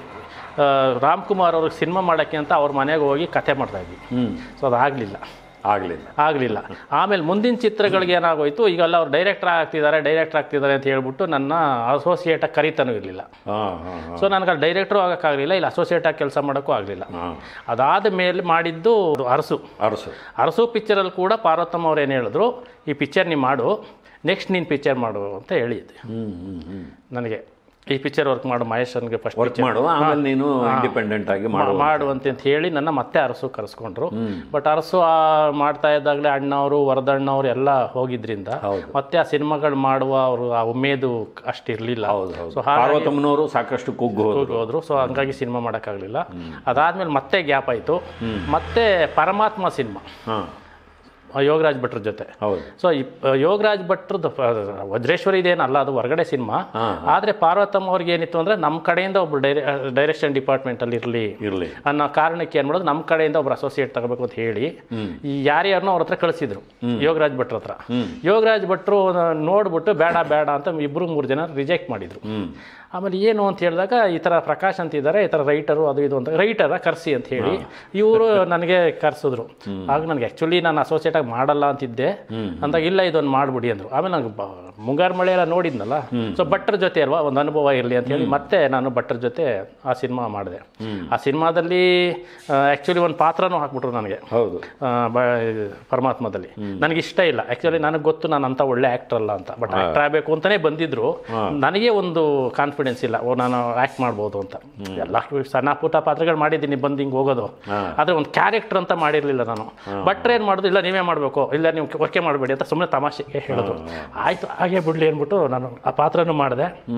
ಆ, ರಾಮ್ಕುಮಾರ್ ಅವ್ರಿಗೆ ಸಿನಿಮಾ ಮಾಡೋಕ್ಕೆ ಅಂತ ಅವ್ರ ಮನೆಗೆ ಹೋಗಿ ಕತೆ ಮಾಡ್ತಾ ಇದ್ವಿ ಹ್ಞೂ ಸೊ ಅದು ಆಗಲಿಲ್ಲ ಆಗಲಿಲ್ಲ ಆಗಲಿಲ್ಲ ಆಮೇಲೆ ಮುಂದಿನ ಚಿತ್ರಗಳಿಗೆ ಏನಾಗೋಯ್ತು ಈಗೆಲ್ಲ ಅವ್ರು ಡೈರೆಕ್ಟರ್ ಆಗ್ತಿದ್ದಾರೆ ಡೈರೆಕ್ಟರ್ ಆಗ್ತಿದ್ದಾರೆ ಅಂತ ಹೇಳ್ಬಿಟ್ಟು ನನ್ನ ಅಸೋಸಿಯೇಟಾಗಿ ಕರಿತಾನೂ ಇರಲಿಲ್ಲ ಹಾಂ ಹಾಂ ಹಾಂ ಸೊ ನನಗೆ ಅಲ್ಲಿ ಡೈರೆಕ್ಟ್ರು ಆಗೋಕ್ಕಾಗಲಿಲ್ಲ ಇಲ್ಲ ಅಸೋಸಿಯೇಟ್ ಆಗಿ ಕೆಲಸ ಮಾಡೋಕ್ಕೂ ಆಗಲಿಲ್ಲ ಹಾಂ ಅದಾದ ಮೇಲೆ ಮಾಡಿದ್ದು ಅರಸು ಅರಸು ಅರಸು ಪಿಕ್ಚರಲ್ಲಿ ಕೂಡ ಪಾರ್ವತಮ್ಮ ಅವ್ರು ಏನು ಹೇಳಿದ್ರು ಈ ಪಿಕ್ಚರ್ ನೀ ಮಾಡು ನೆಕ್ಸ್ಟ್ ನೀನು ಪಿಕ್ಚರ್ ಮಾಡು ಅಂತ ಹೇಳಿದ್ದೆ ಹ್ಞೂ ಹ್ಞೂ ಹ್ಞೂ ನನಗೆ ಈ ಪಿಕ್ಚರ್ ವರ್ಕ್ ಮಾಡು ಮಹೇಶನ್ಗೆ ಫಸ್ಟ್ ವರ್ಕ್ ಮಾಡು ಆಮೇಲೆ ನೀನು ಇಂಡಿಪೆಂಡೆಂಟ್ ಆಗಿ ಮಾಡು ಮಾಡುವಂತೆ ಅಂತ ಹೇಳಿ ನನ್ನ ಮತ್ತೆ ಅರಸು ಕರೆಸ್ಕೊಂಡ್ರು ಬಟ್ ಅರಸು ಆ ಮಾಡ್ತಾ ಇದ್ದಾಗಲೇ ಅಣ್ಣವರು ವರದಣ್ಣವ್ರು ಎಲ್ಲ ಹೋಗಿದ್ರಿಂದ ಹೌದು. ಮತ್ತೆ ಆ ಸಿನಿಮಾಗಳು ಮಾಡುವ ಅವರು ಆ ಉಮೇದು ಅಷ್ಟಿರಲಿಲ್ಲ ಹೌದು ಹೌದು ಸೊ ಹಾಗಾಗಿ ಪಾರ್ವತಮ್ಮನವರು ಸಾಕಷ್ಟು ಕುಗ್ಗು ಹೋದ್ರು ಹೋದ್ರು ಸೊ ಹಂಗಾಗಿ ಸಿನಿಮಾ ಮಾಡೋಕ್ಕಾಗಲಿಲ್ಲ ಅದಾದ್ಮೇಲೆ ಮತ್ತೆ ಗ್ಯಾಪ್ ಆಯಿತು ಮತ್ತೆ ಪರಮಾತ್ಮ ಸಿನಿಮಾ ಹಾಂ ಯೋಗರಾಜ್ ಭಟ್ರ ಜೊತೆ ಹೌದು ಸೊ ಈ ಪ- ಯೋಗರಾಜ್ ಭಟ್ರದ್ದು ಪ- ವಜ್ರೇಶ್ವರಿ ಇದೇನಲ್ಲ ಅದು ಹೊರಗಡೆ ಸಿನಿಮಾ ಹಾ, ಆದರೆ ಪಾರ್ವತಮ್ಮ ಅವ್ರಿಗೆ ಏನಿತ್ತು ಅಂದರೆ ನಮ್ಮ ಕಡೆಯಿಂದ ಒಬ್ರು ಡೈರೆ ಡೈರೆಕ್ಷನ್ ಡಿಪಾರ್ಟ್ಮೆಂಟಲ್ಲಿ ಇರಲಿ ಇರಲಿ ಅನ್ನೋ ಕಾರಣಕ್ಕೆ ಏನು ಮಾಡೋದು ನಮ್ಮ ಕಡೆಯಿಂದ ಒಬ್ರು ಅಸೋಸಿಯೇಟ್ ತಗೋಬೇಕು ಅಂತ ಹೇಳಿ ಈ ಯಾರ್ಯಾರನ್ನೋ ಅವ್ರ ಹತ್ರ ಕಳಿಸಿದ್ರು ಯೋಗರಾಜ್ ಭಟ್ರ ಹತ್ರ ಯೋಗರಾಜ್ ಭಟ್ರು ನೋಡ್ಬಿಟ್ಟು ಬೇಡ ಬೇಡ ಅಂತ ಇಬ್ಬರು ಮೂರು ಜನ ರಿಜೆಕ್ಟ್ ಮಾಡಿದ್ರು ಹ್ಞೂ ಆಮೇಲೆ ಏನು ಅಂತ ಹೇಳಿದಾಗ ಈ ಥರ ಪ್ರಕಾಶ್ ಅಂತ ಇದ್ದಾರೆ ಈ ಥರ ರೈಟರು ಅದು ಇದು ಅಂತ ರೈಟರ ಕರ್ಸಿ ಅಂತ ಹೇಳಿ ಇವರು ನನಗೆ ಕರ್ಸಿದ್ರು ಆಗ ನನಗೆ ಆ್ಯಕ್ಚುಲಿ ನಾನು ಅಸೋಸಿಯೇಟ್ ಆಗಿ ಮಾಡಲ್ಲ ಅಂತಿದ್ದೆ ಅಂದಾಗ ಇಲ್ಲ ಇದೊಂದು ಮಾಡ್ಬಿಡಿ ಅಂದರು ಆಮೇಲೆ ನನಗೆ ಬ- ಮುಂಗಾರು ಮಳೆ ಎಲ್ಲ ನೋಡಿದ್ನಲ್ಲ ಸೊ ಭಟ್ರ ಜೊತೆ ಅಲ್ವಾ ಒಂದು ಅನುಭವ ಇರಲಿ ಅಂತ ಹೇಳಿ ಮತ್ತೆ ನಾನು ಭಟ್ರ ಜೊತೆ ಆ ಸಿನಿಮಾ ಮಾಡಿದೆ ಆ ಸಿನಿಮಾದಲ್ಲಿ ಆ್ಯಕ್ಚುಲಿ ಒಂದು ಪಾತ್ರನೂ ಹಾಕ್ಬಿಟ್ರು ನನಗೆ ಹೌದು ಆ, ಬ- ಇದು ಪರಮಾತ್ಮದಲ್ಲಿ ನನಗೆ ಇಷ್ಟ ಇಲ್ಲ ಆ್ಯಕ್ಚುಲಿ ನನಗೆ ಗೊತ್ತು ನಾನು ಅಂತ ಒಳ್ಳೆ ಆ್ಯಕ್ಟರ್ ಅಲ್ಲ ಅಂತ ಬಟ್ ಆ್ಯಕ್ಟರ್ ಆಗಬೇಕು ಅಂತಲೇ ಬಂದಿದ್ರು ನನಗೆ ಒಂದು ಕಾನ್ಫಿಡೆನ್ಸ್ ಇಲ್ಲ ಓ ನಾನು ಆ್ಯಕ್ಟ್ ಮಾಡ್ಬೋದು ಅಂತ ಎಲ್ಲ ಸಣ್ಣ ಪುಟ್ಟ ಪಾತ್ರಗಳು ಮಾಡಿದ್ದೀನಿ ಬಂದು ಹಿಂಗೆ ಹೋಗೋದು ಆದರೆ ಒಂದು ಕ್ಯಾರೆಕ್ಟರ್ ಅಂತ ಮಾಡಿರಲಿಲ್ಲ ನಾನು ಬಟ್ರೆ ಏನು ಮಾಡೋದು ಇಲ್ಲ ನೀವೇ ಮಾಡಬೇಕು ಇಲ್ಲ ನೀವು ಓಕೆ ಮಾಡಬೇಡಿ ಅಂತ ಸುಮ್ಮನೆ ತಮಾಷೆಗೆ ಹೇಳಿದ್ರು ಆಯಿತು ಹಾಗೆ ಬಿಡಲಿ ಅಂದ್ಬಿಟ್ಟು ನಾನು ಆ ಪಾತ್ರನೂ ಮಾಡಿದೆ ಹ್ಞೂ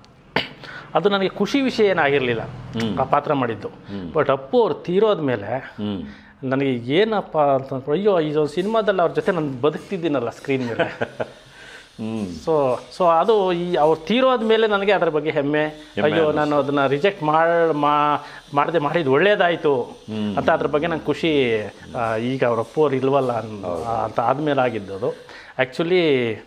ಅದು ನನಗೆ ಖುಷಿ ವಿಷಯ ಏನಾಗಿರಲಿಲ್ಲ ಆ ಪಾತ್ರ ಮಾಡಿದ್ದು ಬಟ್ ಅಪ್ಪು ಅವ್ರು ತೀರೋದ ಮೇಲೆ ಹ್ಞೂ ನನಗೆ ಏನಪ್ಪ ಅಂತಂದ್ರೆ ಅಯ್ಯೋ ಇದೊಂದು ಸಿನಿಮಾದಲ್ಲಿ ಅವ್ರ ಜೊತೆ ನಾನು ಬದುಕ್ತಿದ್ದೀನಲ್ಲ ಸ್ಕ್ರೀನ್ ಮೇಲೆ ಹ್ಞೂ ಸೊ ಸೊ ಅದು ಈ ಅವ್ರು ತೀರೋದ ಮೇಲೆ ನನಗೆ ಅದರ ಬಗ್ಗೆ ಹೆಮ್ಮೆ ಅಯ್ಯೋ ನಾನು ಅದನ್ನು ರಿಜೆಕ್ಟ್ ಮಾಡಿ ಮಾಡದೆ ಮಾಡಿದ್ದು ಒಳ್ಳೇದಾಯಿತು ಅಂತ ಅದ್ರ ಬಗ್ಗೆ ನಂಗೆ ಖುಷಿ ಆ, ಈಗ ಅವ್ರ ಅಪ್ಪು ಅವ್ರು ಇಲ್ವಲ್ಲ ಅನ್- ಅಂತ ಆದಮೇಲೆ ಆಗಿದ್ದದು ಆ್ಯಕ್ಚುಲಿ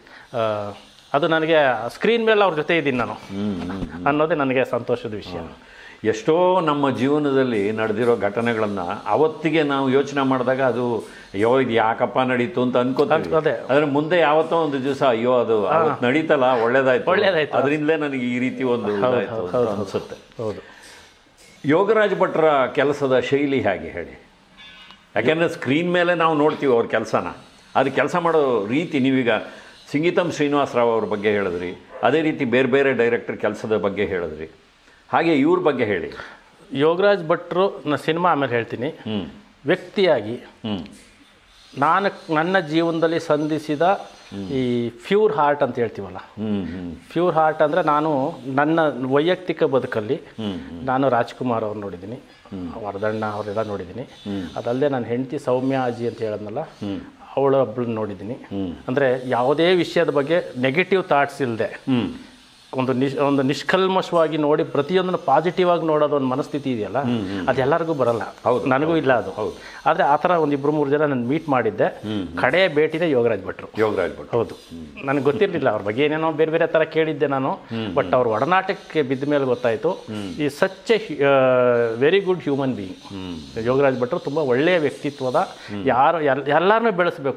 ಅದು ನನಗೆ ಸ್ಕ್ರೀನ್ ಮೇಲೆ ಅವ್ರ ಜೊತೆ ಇದ್ದೀನಿ ನಾನು ಅನ್ನೋದೇ ನನಗೆ ಸಂತೋಷದ ವಿಷಯ ಎಷ್ಟೋ ನಮ್ಮ ಜೀವನದಲ್ಲಿ ನಡೆದಿರೋ ಘಟನೆಗಳನ್ನ ಅವತ್ತಿಗೆ ನಾವು ಯೋಚನೆ ಮಾಡಿದಾಗ ಅದು ಅಯ್ಯೋ ಇದು ಯಾಕಪ್ಪ ನಡೀತು ಅಂತ ಅನ್ಕೋತೀವಿ ಅದೇ. ಆದ್ರೆ ಮುಂದೆ ಯಾವತ್ತೋ ಒಂದು ದಿವಸ ಅಯ್ಯೋ ಅದು ಅವತ್ತು ನಡೀತಲ್ಲ ಒಳ್ಳೇದಾಯ್ತು ಒಳ್ಳೇದಾಯ್ತು. ಅದರಿಂದಲೇ ನನಗೆ ಈ ರೀತಿ ಒಂದು ಇದಾಯ್ತು ಅಂತ ಅನ್ಸುತ್ತೆ ಹೌದು ಯೋಗರಾಜ್ ಭಟ್ರ ಕೆಲಸದ ಶೈಲಿ ಹೇಗೆ ಹೇಳಿ ಯಾಕೆಂದರೆ ಸ್ಕ್ರೀನ್ ಮೇಲೆ ನಾವು ನೋಡ್ತೀವಿ ಅವ್ರ ಕೆಲಸನ ಅದು ಕೆಲಸ ಮಾಡೋ ರೀತಿ ನೀವೀಗ ಸಿಂಗೀತಂ ಶ್ರೀನಿವಾಸರಾವ್ ಅವ್ರ ಬಗ್ಗೆ ಹೇಳಿದ್ರಿ ಅದೇ ರೀತಿ ಬೇರೆ ಬೇರೆ ಡೈರೆಕ್ಟರ್ ಕೆಲಸದ ಬಗ್ಗೆ ಹೇಳಿದ್ರಿ ಹಾಗೆ ಇವ್ರ ಬಗ್ಗೆ ಹೇಳಿ ಯೋಗರಾಜ್ ಭಟ್ರು ನಾನು ಸಿನಿಮಾ ಆಮೇಲೆ ಹೇಳ್ತೀನಿ ಹ್ಞೂ ವ್ಯಕ್ತಿಯಾಗಿ ಹ್ಞೂ ನಾನು ನನ್ನ ಜೀವನದಲ್ಲಿ ಸಂಧಿಸಿದ ಈ ಫ್ಯೂರ್ ಹಾರ್ಟ್ ಅಂತ ಹೇಳ್ತೀವಲ್ಲ ಹ್ಞೂ ಹ್ಞೂ ಫ್ಯೂರ್ ಹಾರ್ಟ್ ಅಂದರೆ ನಾನು ನನ್ನ ವೈಯಕ್ತಿಕ ಬದುಕಲ್ಲಿ ನಾನು ರಾಜ್ಕುಮಾರ್ ಅವ್ರು ನೋಡಿದ್ದೀನಿ ವರದಣ್ಣ ಅವರೆಲ್ಲ ನೋಡಿದ್ದೀನಿ ಅದಲ್ಲದೆ ನನ್ನ ಹೆಂಡತಿ ಸೌಮ್ಯ ಅಜ್ಜಿ ಅಂತ ಹೇಳದ್ನಲ್ಲ ಅವಳು ಒಬ್ಬಳನ್ನ ನೋಡಿದ್ದೀನಿ ಅಂದರೆ ಯಾವುದೇ ವಿಷಯದ ಬಗ್ಗೆ ನೆಗೆಟಿವ್ ಥಾಟ್ಸ್ ಇಲ್ಲದೆ ಹ್ಞೂ ಒಂದು ನಿಶ್ ಒಂದು ನಿಷ್ಕಲ್ಮಶವಾಗಿ ನೋಡಿ ಪ್ರತಿಯೊಂದನ್ನು ಪಾಸಿಟಿವ್ ಆಗಿ ನೋಡೋದು ಒಂದು ಮನಸ್ಥಿತಿ ಇದೆಯಲ್ಲ ಅದು ಎಲ್ಲರಿಗೂ ಬರಲ್ಲ ಹೌದು, ನನಗೂ ಇಲ್ಲ ಅದು ಆದರೆ ಆ ಥರ ಒಂದು ಇಬ್ಬರು ಮೂರು ಜನ ನಾನು ಮೀಟ್ ಮಾಡಿದ್ದೆ ಕಡೆ ಭೇಟಿನೇ ಯೋಗರಾಜ್ ಭಟ್ರು ಯೋಗರಾಜ್ ಭಟ್ ಹೌದು ನನಗೆ ಗೊತ್ತಿರಲಿಲ್ಲ ಅವ್ರ ಬಗ್ಗೆ ಏನೇನೋ ಬೇರೆ ಬೇರೆ ಥರ ಕೇಳಿದ್ದೆ ನಾನು ಬಟ್ ಅವ್ರ ಒಡನಾಟಕ್ಕೆ ಬಿದ್ದ ಮೇಲೆ ಗೊತ್ತಾಯಿತು ಈ such a very good human being Yogaraj ಭಟ್ರು ತುಂಬ ಒಳ್ಳೆಯ ವ್ಯಕ್ತಿತ್ವದ ಯಾರು ಎಲ್ ಎಲ್ಲರನ್ನೂ ಬೆಳೆಸಬೇಕು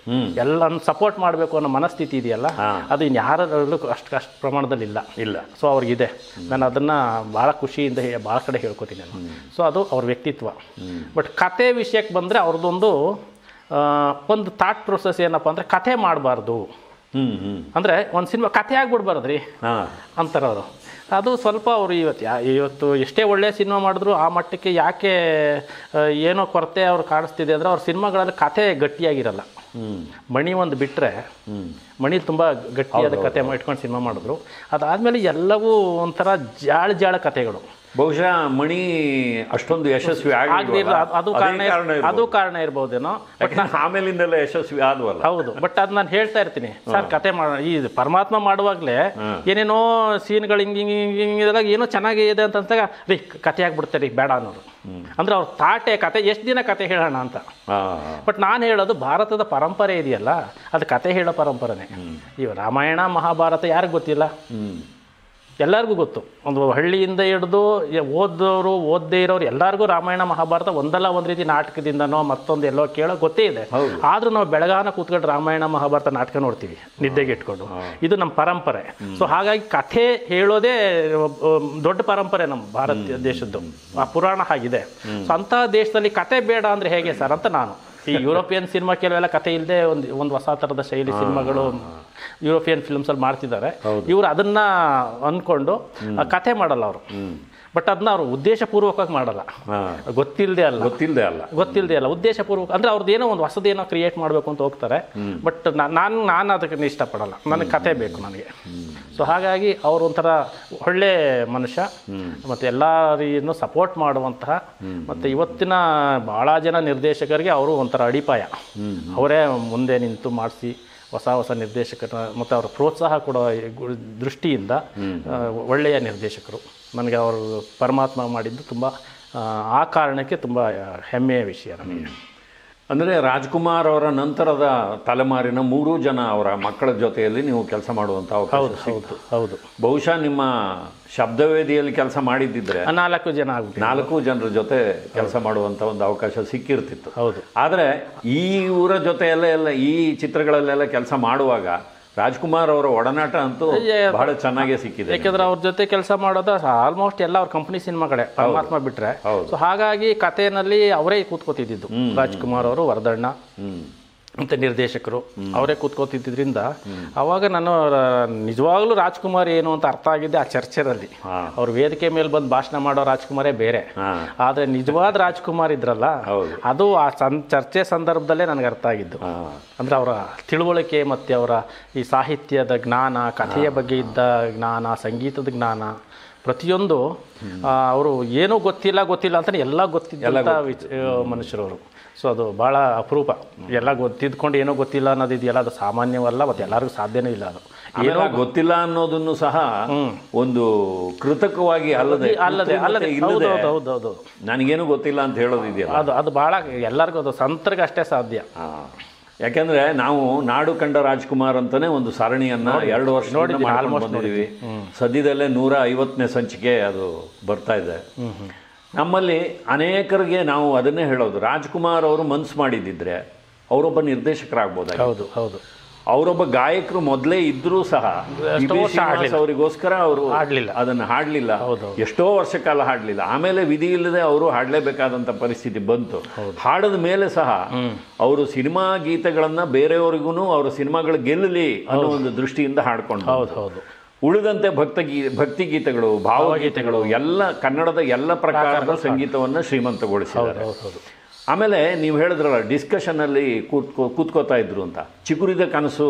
ಎಲ್ಲ ಸಪೋರ್ಟ್ ಮಾಡಬೇಕು ಅನ್ನೋ ಮನಸ್ಥಿತಿ ಇದೆಯಲ್ಲ ಅದು ಇನ್ನು ಯಾರಲ್ಲೂ ಅಷ್ಟು ಅಷ್ಟು ಪ್ರಮಾಣದಲ್ಲಿ ಇಲ್ಲ ಇಲ್ಲ ಸೊ ಅವ್ರಿಗಿದೆ ನಾನು ಅದನ್ನು ಭಾಳ ಖುಷಿಯಿಂದ ಹೇ- ಭಾಳ ಕಡೆ ಹೇಳ್ಕೊತೀನಿ ನಾನು ಸೊ ಅದು ಅವ್ರ ವ್ಯಕ್ತಿತ್ವ ಬಟ್ ಕತೆ ವಿಷಯಕ್ಕೆ ಬಂದರೆ ಅವ್ರದ್ದೊಂದು ಆ, ಒಂದು ಥಾಟ್ ಪ್ರೊಸೆಸ್ ಏನಪ್ಪ ಅಂದರೆ ಕತೆ ಮಾಡಬಾರ್ದು ಹ್ಮ್ ಹ್ಮ್ ಅಂದರೆ ಒಂದು ಸಿನಿಮಾ ಕತೆ ಆಗ್ಬಿಡ್ಬಾರ್ದು ರೀ ಹಾ ಅಂತಾರೆ ಅವರು ಅದು ಸ್ವಲ್ಪ ಅವರು ಇವತ್ತು ಯಾ ಇವತ್ತು ಎಷ್ಟೇ ಒಳ್ಳೆಯ ಸಿನಿಮಾ ಮಾಡಿದ್ರು ಆ ಮಟ್ಟಕ್ಕೆ ಯಾಕೆ ಆ, ಏನೋ ಕೊರತೆ ಅವ್ರು ಕಾಣಿಸ್ತಿದೆ ಅಂದರೆ ಅವ್ರ ಸಿನಿಮಾಗಳಲ್ಲಿ ಕತೆ ಗಟ್ಟಿಯಾಗಿರಲ್ಲ ಹ್ಮ್ ಮಣಿ ಒಂದು ಬಿಟ್ಟರೆ ಹ್ಮ್ ಮಣಿ ತುಂಬ ಗಟ್ಟಿಯಾದ ಕತೆ ಇಟ್ಕೊಂಡು ಸಿನಿಮಾ ಮಾಡಿದ್ರು ಅದಾದಮೇಲೆ ಎಲ್ಲವೂ ಒಂಥರ ಜಾಳ ಜಾಳ ಕತೆಗಳು ಬಹುಶಃ ಮಣಿ ಅಷ್ಟೊಂದು ಯಶಸ್ವಿ ಆಗದಿಲ್ಲ ಆಗಿಲ್ವಲ್ಲ? ಅದು ಅದೇ ಕಾರಣ ಕಾರಣ ಅದು ಇರ್ಬೋದು. ಕಾರಣ ಇರ್ಬೋದೇನೋ ಯಾಕಂದ್ರೆ ಆಮೇಲಿಂದೆಲ್ಲ ಯಶಸ್ವಿ ಆದ್ವಲ್ಲ ಹೌದು ಬಟ್ ಅದು ನಾನು ಹೇಳ್ತಾ ಇರ್ತೀನಿ ಸರ್ ಕತೆ ಮಾಡ ಈ ಪರಮಾತ್ಮ ಮಾಡುವಾಗಲೇ ಏನೇನೋ ಸೀನ್ಗಳು ಹಿಂಗೆ ಹಿಂಗೆ ಹಿಂಗೆ ಹಿಂಗೆ ಇದ್ದಾಗ ಏನೋ ಚೆನ್ನಾಗಿದೆ ಅಂತ ಅಂದಾಗ ರೀ ಕತೆ ಆಗ್ಬಿಡ್ತಾರೆ ರೀ ಬೇಡ ಅನ್ನೋರು ಅಂದ್ರೆ ಅವ್ರ ತಾಟೆ ಕತೆ ಎಷ್ಟು ದಿನ ಕತೆ ಹೇಳೋಣ ಅಂತ ಹಾ ಬಟ್ ನಾನು ಹೇಳೋದು ಭಾರತದ ಪರಂಪರೆ ಇದೆಯಲ್ಲ ಅದು ಕತೆ ಹೇಳೋ ಪರಂಪರೆನೇ ಇವು ರಾಮಾಯಣ ಮಹಾಭಾರತ ಯಾರಿಗೂ ಗೊತ್ತಿಲ್ಲ ಹ್ಮ್ ಎಲ್ಲರಿಗೂ ಗೊತ್ತು ಒಂದು ಹಳ್ಳಿಯಿಂದ ಹಿಡಿದು ಓದೋರು ಓದದೇ ಇರೋರು ಎಲ್ಲರಿಗೂ ರಾಮಾಯಣ ಮಹಾಭಾರತ ಒಂದಲ್ಲ ಒಂದು ರೀತಿ ನಾಟಕದಿಂದನೋ ಮತ್ತೊಂದು ಎಲ್ಲೋ ಕೇಳೋ ಗೊತ್ತೇ ಇದೆ ಆದ್ರೂ ನಾವು ಬೆಳಗಾನ ಕೂತ್ಕೊಂಡು ರಾಮಾಯಣ ಮಹಾಭಾರತ ನಾಟಕ ನೋಡ್ತೀವಿ ನಿದ್ದೆಗೆ ಇಟ್ಕೊಂಡು ಇದು ನಮ್ಮ ಪರಂಪರೆ ಸೊ ಹಾಗಾಗಿ ಕಥೆ ಹೇಳೋದೇ ಒಬ್- ಒಬ್ ದೊಡ್ಡ ಪರಂಪರೆ ನಮ್ಮ ಭಾರತ ದೇಶದ್ದು ಆ ಪುರಾಣ ಹಾಗಿದೆ ಸೊ ಅಂತಹ ದೇಶದಲ್ಲಿ ಕತೆ ಬೇಡ ಅಂದ್ರೆ ಹೇಗೆ ಸರ್ ಅಂತ ನಾನು ಈ ಯುರೋಪಿಯನ್ ಸಿನಿಮಾ ಕೆಲವೆಲ್ಲ ಕತೆ ಇಲ್ಲದೆ ಒಂದು ಒಂದು ಹೊಸ ಥರದ ಶೈಲಿ ಸಿನಿಮಾಗಳು ಯುರೋಪಿಯನ್ ಫಿಲ್ಮ್ಸಲ್ಲಿ ಮಾಡ್ತಿದ್ದಾರೆ ಇವರು ಅದನ್ನ ಅನ್ಕೊಂಡು ಆ ಕತೆ ಮಾಡಲ್ಲ ಅವರು ಬಟ್ ಅದನ್ನ ಅವರು ಉದ್ದೇಶಪೂರ್ವಕವಾಗಿ ಮಾಡಲ್ಲ ಹಾ ಗೊತ್ತಿಲ್ಲದೆ ಅಲ್ಲ ಗೊತ್ತಿಲ್ಲದೆ ಅಲ್ಲ ಗೊತ್ತಿಲ್ಲದೆ ಅಲ್ಲ ಉದ್ದೇಶಪೂರ್ವಕ ಅಂದ್ರೆ ಅವ್ರದ್ದು ಏನೋ ಒಂದು ಹೊಸದೇನೋ ಕ್ರಿಯೇಟ್ ಮಾಡಬೇಕು ಅಂತ ಹೋಗ್ತಾರೆ ಬಟ್ ನಾನು ನಾನು ಅದಕ್ಕೆ ಇಷ್ಟಪಡಲ್ಲ ನನಗೆ ಕತೆ ಬೇಕು ನನಗೆ ಸೊ ಹಾಗಾಗಿ ಅವರು ಒಂಥರ ಒಳ್ಳೆ ಮನುಷ್ಯ ಮತ್ತು ಎಲ್ಲರಿಗೂ ಸಪೋರ್ಟ್ ಮಾಡುವಂತಹ ಮತ್ತು ಇವತ್ತಿನ ಭಾಳ ಜನ ನಿರ್ದೇಶಕರಿಗೆ ಅವರು ಒಂಥರ ಅಡಿಪಾಯ ಅವರೇ ಮುಂದೆ ನಿಂತು ಮಾಡಿಸಿ ಹೊಸ ಹೊಸ ನಿರ್ದೇಶಕರ ಮತ್ತು ಅವರ ಪ್ರೋತ್ಸಾಹ ಕೊಡೋ ಗು- ದೃಷ್ಟಿಯಿಂದ ಆ, ಒಳ್ಳೆಯ ನಿರ್ದೇಶಕರು ನನಗೆ ಅವರು ಪರಮಾತ್ಮ ಮಾಡಿದ್ದು ತುಂಬ ಆ, ಆ ಕಾರಣಕ್ಕೆ ತುಂಬ ಹೆಮ್ಮೆಯ ವಿಷಯ ನನಗೆ ಅಂದ್ರೆ ರಾಜ್ಕುಮಾರ್ ಅವರ ನಂತರದ ತಲೆಮಾರಿನ ಮೂರೂ ಜನ ಅವರ ಮಕ್ಕಳ ಜೊತೆಯಲ್ಲಿ ನೀವು ಕೆಲಸ ಮಾಡುವಂತ ಅವಕಾಶ ಹೌದು ಹೌದು ಹೌದು ಬಹುಶಃ ನಿಮ್ಮ ಶಬ್ದವೇದಿಯಲ್ಲಿ ಕೆಲಸ ಮಾಡಿದ್ದಿದ್ರೆ ಆ ನಾಲ್ಕು ಜನ ಆಗ್ಬಿಟ್ಟು ನಾಲ್ಕು ಜನರ ಜೊತೆ ಕೆಲಸ ಮಾಡುವಂತ ಒಂದು ಅವಕಾಶ ಸಿಕ್ಕಿರ್ತಿತ್ತು ಹೌದು ಆದರೆ ಈ ಊರ ಜೊತೆ ಎಲ್ಲ ಎಲ್ಲ ಈ ಚಿತ್ರಗಳಲ್ಲೆಲ್ಲ ಕೆಲಸ ಮಾಡುವಾಗ ರಾಜ್ಕುಮಾರ್ ಅವರ ಒಡನಾಟ ಅಂತೂ ಬಹಳ ಚೆನ್ನಾಗೇ ಸಿಕ್ಕಿದೆ ಯಾಕೆಂದ್ರೆ ಅವ್ರ ಜೊತೆ ಕೆಲಸ ಮಾಡೋದು ಆಲ್ಮೋಸ್ಟ್ ಎಲ್ಲ ಅವ್ರ ಕಂಪ್ನಿ ಸಿನಿಮಾಗಳೇ ಪರಮಾತ್ಮ ಬಿಟ್ರೆ ಹೌದು. ಸೊ ಹಾಗಾಗಿ ಕಥೆನಲ್ಲಿ ಅವರೇ ಕೂತ್ಕೋತಿದ್ದು ರಾಜ್ಕುಮಾರ್ ಅವರು ವರದಣ್ಣ ಹ್ಮ್ ಮತ್ತು ನಿರ್ದೇಶಕರು ಅವರೇ ಕೂತ್ಕೋತಿದ್ದರಿಂದ ಅವಾಗ ನಾನು ರ- ನಿಜವಾಗ್ಲೂ ರಾಜ್ಕುಮಾರ್ ಏನು ಅಂತ ಅರ್ಥ ಆಗಿದ್ದೆ ಆ ಚರ್ಚೆನಲ್ಲಿ ಹಾ. ಅವ್ರ ವೇದಿಕೆ ಮೇಲೆ ಬಂದು ಭಾಷಣ ಮಾಡೋ ರಾಜ್ಕುಮಾರೇ ಬೇರೆ ಹಾ ಆದರೆ ನಿಜವಾದ ರಾಜ್ಕುಮಾರ್ ಇದ್ರಲ್ಲ ಹೌದು. ಅದು ಆ ಸಂ ಚರ್ಚೆ ಸಂದರ್ಭದಲ್ಲೇ ನನಗೆ ಅರ್ಥ ಆಗಿದ್ದು ಹಾ ಅಂದರೆ ಅವರ ತಿಳುವಳಿಕೆ ಮತ್ತು ಅವರ ಈ ಸಾಹಿತ್ಯದ ಜ್ಞಾನ ಕಥೆಯ ಬಗ್ಗೆ ಇದ್ದ ಜ್ಞಾನ ಸಂಗೀತದ ಜ್ಞಾನ ಪ್ರತಿಯೊಂದು ಅವರು ಏನೂ ಗೊತ್ತಿಲ್ಲ ಗೊತ್ತಿಲ್ಲ ಅಂತ ಎಲ್ಲ ಗೊತ್ತಿದ್ದಂಥ ವಿಚ ಮನುಷ್ಯರವರು ಸೊ ಅದು ಭಾಳ ಅಪರೂಪ ಎಲ್ಲ ಗೊತ್ತಿದ್ಕೊಂಡು ಏನೋ ಗೊತ್ತಿಲ್ಲ ಅನ್ನೋದು ಇದೆಯಲ್ಲ ಅದು ಸಾಮಾನ್ಯವಲ್ಲ ಮತ್ತು ಎಲ್ಲರಿಗೂ ಸಾಧ್ಯನೂ ಇಲ್ಲ ಅದು ಏನೋ ಗೊತ್ತಿಲ್ಲ ಅನ್ನೋದನ್ನು ಸಹ ಒಂದು ಕೃತಕವಾಗಿ ಅಲ್ಲದೆ ಅಲ್ಲದೆ ಅಲ್ಲದೆ ಕೃತಜ್ಞತೆ ಹೌದು ಇಲ್ಲದೆ ಹೌದು ಹೌದು ಹೌದು ನನಗೇನು ಗೊತ್ತಿಲ್ಲ ಅಂತ ಹೇಳೋದಿದೆಯಲ್ಲ ಅದು ಅದು ಭಾಳ ಎಲ್ಲರಿಗೂ ಅದು ಸಂತರಿಗೆ ಅಷ್ಟೇ ಸಾಧ್ಯ ಹಾ. ಯಾಕಂದ್ರೆ ನಾವು ನಾಡು ಕಂಡ ರಾಜ್ಕುಮಾರ್ ಅಂತಾನೆ ಒಂದು ಸರಣಿಯನ್ನ ಎರಡು ವರ್ಷ ಬಂದಿದ್ದೀವಿ ಸದ್ಯದಲ್ಲೇ ನೂರ ಐವತ್ತನೇ ಸಂಚಿಕೆ ಅದು ಬರ್ತಾ ಇದೆ ನಮ್ಮಲ್ಲಿ ಅನೇಕರಿಗೆ ನಾವು ಅದನ್ನೇ ಹೇಳೋದು ರಾಜ್ಕುಮಾರ್ ಅವರು ಮನ್ಸು ಮಾಡಿದ್ದಿದ್ರೆ ಅವರೊಬ್ಬ ನಿರ್ದೇಶಕರಾಗ್ಬೋದಾಗಿ ಹೌದು ಹೌದು ಅವರೊಬ್ಬ ಗಾಯಕರು ಮೊದಲೇ ಇದ್ರೂ ಸಹ ಎಷ್ಟೋ ವಿ. ವರ್ಷ ಶ್ರೀನಿವಾಸ್ ಹಾಡ್ಲಿಲ್ಲ. ಅವರಿಗೋಸ್ಕರ ಅವರು ಹಾಡ್ಲಿಲ್ಲ. ಅದನ್ನು ಹಾಡಲಿಲ್ಲ ಹೌದು. ಎಷ್ಟೋ ವರ್ಷ ಕಾಲ ಹಾಡಲಿಲ್ಲ ಆಮೇಲೆ ವಿಧಿ ಇಲ್ಲದೆ ಅವರು ಹಾಡಲೇಬೇಕಾದಂಥ ಪರಿಸ್ಥಿತಿ ಬಂತು ಹಾಡದ ಮೇಲೆ ಸಹ ಅವರು ಸಿನಿಮಾ ಗೀತೆಗಳನ್ನ ಬೇರೆಯವರಿಗೂ ಅವರ ಸಿನಿಮಾಗಳು ಗೆಲ್ಲಲಿ ಅನ್ನೋ ಒಂದು ದೃಷ್ಟಿಯಿಂದ ಹಾಡ್ಕೊಂಡು ಹೌದು ಹೌದು ಉಳಿದಂತೆ ಭಕ್ತ ಗೀ ಭಕ್ತಿ ಗೀತೆಗಳು ಭಾವಗೀತೆಗಳು ಎಲ್ಲ ಕನ್ನಡದ ಎಲ್ಲ ಪ್ರಕಾರದ ಸಂಗೀತವನ್ನು ಶ್ರೀಮಂತಗೊಳಿಸಿದ್ದಾರೆ ಹೌದು ಹೌದು ಆಮೇಲೆ ನೀವು ಹೇಳಿದ್ರಲ್ಲ ಡಿಸ್ಕಷನಲ್ಲಿ ಕೂತ್ಕೋ ಕೂತ್ಕೋತಾ ಇದ್ರು ಅಂತ ಚಿಗುರಿದ ಕನಸು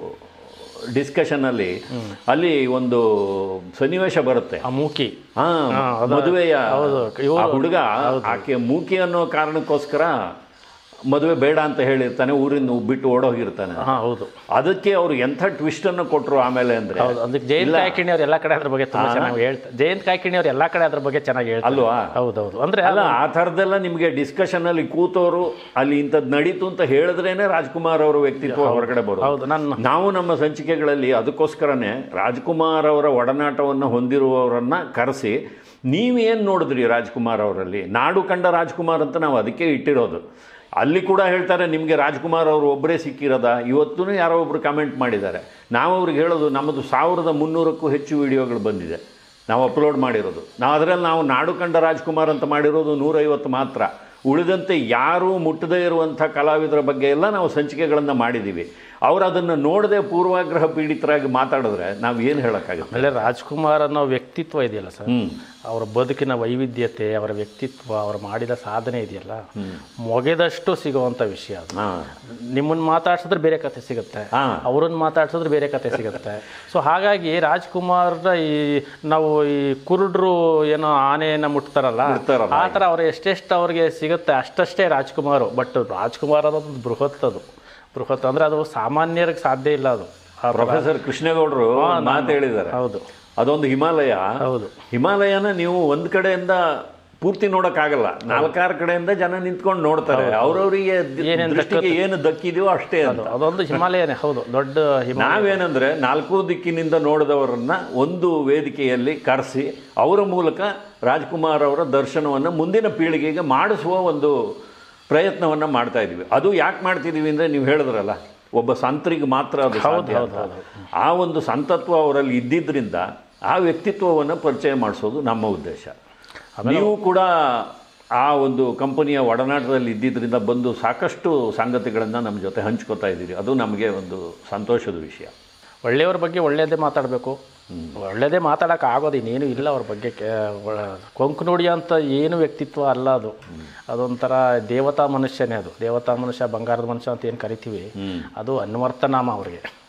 ಡಿಸ್ಕಷನ್ನಲ್ಲಿ ಅಲ್ಲಿ ಒಂದು ಸನ್ನಿವೇಶ ಬರುತ್ತೆ ಆ ಮೂಕಿ ಹಾ ಅದು- ಮದುವೆಯ ಹೌದು, ಇವ್ರು- ಆ ಹುಡುಗ ಆಕೆ ಮೂಕಿ ಅನ್ನೋ ಕಾರಣಕ್ಕೋಸ್ಕರ ಮದುವೆ ಬೇಡ ಅಂತ ಹೇಳಿರ್ತಾನೆ ಊರಿಂದ ಬಿಟ್ಟು ಓಡೋಗಿರ್ತಾನೆ ಹಾಂ ಹೌದು ಅದಕ್ಕೆ ಅವ್ರು ಎಂಥ ಟ್ವಿಸ್ಟ್ ಅನ್ನು ಕೊಟ್ರು ಆಮೇಲೆ ಅಂದ್ರೆ ಹೌದು ಅದಕ್ಕೆ ಜಯಂತ್ ಕಾಯ್ಕಿಣಿ ಅವ್ರು ಎಲ್ಲ ಕಡೆ ಅದ್ರ ಬಗ್ಗೆ ತುಂಬಾ ಚೆನ್ನಾಗಿ ಹೇಳ್ತಾರೆ ಜಯಂತ್ ಕಾಯ್ಕಿಣಿ ಅವ್ರು ಎಲ್ಲ ಕಡೆ ಅದ್ರ ಬಗ್ಗೆ ಚೆನ್ನಾಗಿ ಹೇಳ್ತಾರೆ ಅಲ್ವಾ ಹೌದೌದು ಅಂದ್ರೆ ಅಲ್ಲ ಆ ಥರದ್ದೆಲ್ಲ ನಿಮಗೆ ಡಿಸ್ಕಷನ್ ಅಲ್ಲಿ ಕೂತವರು ಅಲ್ಲಿ ಇಂಥದ್ದು ನಡೀತು ಅಂತ ಹೇಳಿದ್ರೇನೆ ರಾಜ್ಕುಮಾರ್ ಅವರ ವ್ಯಕ್ತಿತ್ವ ಹೊರಗಡೆ ಬರೋದು ಹೌದು ನನ್ನ ನಾವು ನಮ್ಮ ಸಂಚಿಕೆಗಳಲ್ಲಿ ಅದಕ್ಕೋಸ್ಕರನೇ ರಾಜ್ಕುಮಾರ್ ಅವರ ಒಡನಾಟವನ್ನು ಹೊಂದಿರುವವರನ್ನ ಕರೆಸಿ ನೀವೇನು ನೋಡಿದ್ರಿ ರಾಜ್ಕುಮಾರ್ ಅವರಲ್ಲಿ ನಾಡು ಕಂಡ ರಾಜ್ಕುಮಾರ್ ಅಂತ ನಾವು ಅದಕ್ಕೆ ಇಟ್ಟಿರೋದು ಅಲ್ಲಿ ಕೂಡ ಹೇಳ್ತಾರೆ ನಿಮಗೆ ರಾಜ್ಕುಮಾರ್ ಅವರು ಒಬ್ಬರೇ ಸಿಕ್ಕಿರೋದ ಇವತ್ತೂ ಯಾರೋ ಒಬ್ಬರು ಕಮೆಂಟ್ ಮಾಡಿದ್ದಾರೆ ನಾವು ಅವ್ರಿಗೆ ಹೇಳೋದು ನಮ್ಮದು ಸಾವಿರದ ಮುನ್ನೂರಕ್ಕೂ ಹೆಚ್ಚು ವಿಡಿಯೋಗಳು ಬಂದಿದೆ ನಾವು ಅಪ್ಲೋಡ್ ಮಾಡಿರೋದು ನಾವು ಅದರಲ್ಲಿ ನಾವು ನಾಡು ಕಂಡ ರಾಜ್ಕುಮಾರ್ ಅಂತ ಮಾಡಿರೋದು ನೂರೈವತ್ತು ಮಾತ್ರ ಉಳಿದಂತೆ ಯಾರೂ ಮುಟ್ಟದೇ ಇರುವಂಥ ಕಲಾವಿದರ ಬಗ್ಗೆ ಎಲ್ಲ ನಾವು ಸಂಚಿಕೆಗಳನ್ನು ಮಾಡಿದ್ದೀವಿ ಅವರು ಅದನ್ನು ನೋಡದೆ ಪೂರ್ವಾಗ್ರಹ ಪೀಡಿತರಾಗಿ ಮಾತಾಡಿದ್ರೆ ನಾವು ಏನು ಹೇಳೋಕ್ಕಾಗುತ್ತೆ ಆಮೇಲೆ ರಾಜ್ಕುಮಾರ್ ಅನ್ನೋ ವ್ಯಕ್ತಿತ್ವ ಇದೆಯಲ್ಲ ಸರ್ ಹ್ಞೂ ಅವರ ಬದುಕಿನ ವೈವಿಧ್ಯತೆ ಅವರ ವ್ಯಕ್ತಿತ್ವ ಅವರು ಮಾಡಿದ ಸಾಧನೆ ಇದೆಯಲ್ಲ ಮೊಗೆದಷ್ಟು ಸಿಗುವಂಥ ವಿಷಯ ಅದು ಹಾಂ ನಿಮ್ಮನ್ನ ಮಾತಾಡ್ಸಿದ್ರೆ ಬೇರೆ ಕತೆ ಸಿಗುತ್ತೆ ಹಾಂ ಅವ್ರನ್ನ ಮಾತಾಡ್ಸಿದ್ರೆ ಬೇರೆ ಕತೆ ಸಿಗುತ್ತೆ ಸೊ ಹಾಗಾಗಿ ರಾಜ್ಕುಮಾರ್ನ ಈ ನಾವು ಈ ಕುರುಡ್ರು ಏನೋ ಆನೆಯನ್ನ ಮುಟ್ತಾರಲ್ಲ ಮುಟ್ತಾರಲ್ಲ. ಆ ಥರ ಅವ್ರು ಎಷ್ಟೆಷ್ಟು ಅವ್ರಿಗೆ ಸಿಗುತ್ತೆ ಅಷ್ಟಷ್ಟೇ ರಾಜ್ಕುಮಾರು ಬಟ್ ರಾಜ್ಕುಮಾರ್ ಅನ್ನೋದು ಬೃಹತ್ ಅದು ಬೃಹತ್ ಅಂದ್ರೆ ಅದು ಸಾಮಾನ್ಯರಿಗೆ ಸಾಧ್ಯ ಇಲ್ಲ ಅದು ಆ ಥರ. ಪ್ರೊಫೆಸರ್ ಕೃಷ್ಣೇಗೌಡರು ಒಂದು ಮಾತು ಹೇಳಿದ್ದಾರೆ ಹೌದು ಅದೊಂದು ಹಿಮಾಲಯ ಹೌದು ಹಿಮಾಲಯನ ನೀವು ಒಂದು ಕಡೆಯಿಂದ ಪೂರ್ತಿ ನೋಡೋಕ್ಕಾಗಲ್ಲ ನಾಲ್ಕಾರು ಕಡೆಯಿಂದ ಜನ ನಿಂತ್ಕೊಂಡು ನೋಡ್ತಾರೆ ಅವ್ರವ್ರಿಗೆ ದ- ಏನೇನ್ ದೃಷ್ಟಿಗೆ ಏನು ದಕ್ಕಿದೆಯೋ ಅಷ್ಟೇ ಅಂತ ಅದೊಂದು ಹಿಮಾಲಯನೇ ಹೌದು ದೊಡ್ಡ ಹಿಮ ನಾವೇನಂದ್ರೆ ನಾಲ್ಕು ದಿಕ್ಕಿನಿಂದ ನೋಡಿದವರನ್ನ ಒಂದು ವೇದಿಕೆಯಲ್ಲಿ ಕರೆಸಿ ಅವರ ಮೂಲಕ ರಾಜ್ಕುಮಾರ್ ಅವರ ದರ್ಶನವನ್ನು ಮುಂದಿನ ಪೀಳಿಗೆಗೆ ಮಾಡಿಸುವ ಒಂದು ಪ್ರಯತ್ನವನ್ನು ಮಾಡ್ತಾ ಇದ್ದೀವಿ ಅದು ಯಾಕೆ ಮಾಡ್ತಿದ್ದೀವಿ ಅಂದರೆ ನೀವು ಹೇಳಿದ್ರಲ್ಲ ಒಬ್ಬ ಸಂತರಿಗೆ ಮಾತ್ರ ಅದು ಸಾಧ್ಯ ಅಂತ. ಆ ಒಂದು ಸಂತತ್ವ ಅವರಲ್ಲಿ ಇದ್ದಿದ್ರಿಂದ ಆ ವ್ಯಕ್ತಿತ್ವವನ್ನು ಪರಿಚಯ ಮಾಡಿಸೋದು ನಮ್ಮ ಉದ್ದೇಶ ನೀವು ಕೂಡ ಆ ಒಂದು ಕಂಪನಿಯ ಒಡನಾಟದಲ್ಲಿ ಇದ್ದಿದ್ದರಿಂದ ಬಂದು ಸಾಕಷ್ಟು ಸಂಗತಿಗಳನ್ನು ನಮ್ಮ ಜೊತೆ ಹಂಚ್ಕೋತಾ ಇದ್ದೀರಿ ಅದು ನಮಗೆ ಒಂದು ಸಂತೋಷದ ವಿಷಯ ಒಳ್ಳೆಯವ್ರ ಬಗ್ಗೆ ಒಳ್ಳೆಯದೇ ಮಾತಾಡಬೇಕು ಒಳ್ಳೆಯದೇ ಮಾತಾಡೋಕೆ ಆಗೋದು ಇನ್ನೇನು ಇಲ್ಲ ಅವ್ರ ಬಗ್ಗೆ ಕೆ- ಒಳ- ಕೊಂಕು ನುಡಿ ಅಂತ ಏನು ವ್ಯಕ್ತಿತ್ವ ಅಲ್ಲ ಅದು ಅದೊಂಥರ ದೇವತಾ ಮನುಷ್ಯನೇ ಅದು ದೇವತಾ ಮನುಷ್ಯ ಬಂಗಾರದ ಮನುಷ್ಯ ಅಂತ ಏನು ಕರಿತೀವಿ ಅದು ಅನ್ವರ್ಥನಾಮ ಅವ್ರಿಗೆ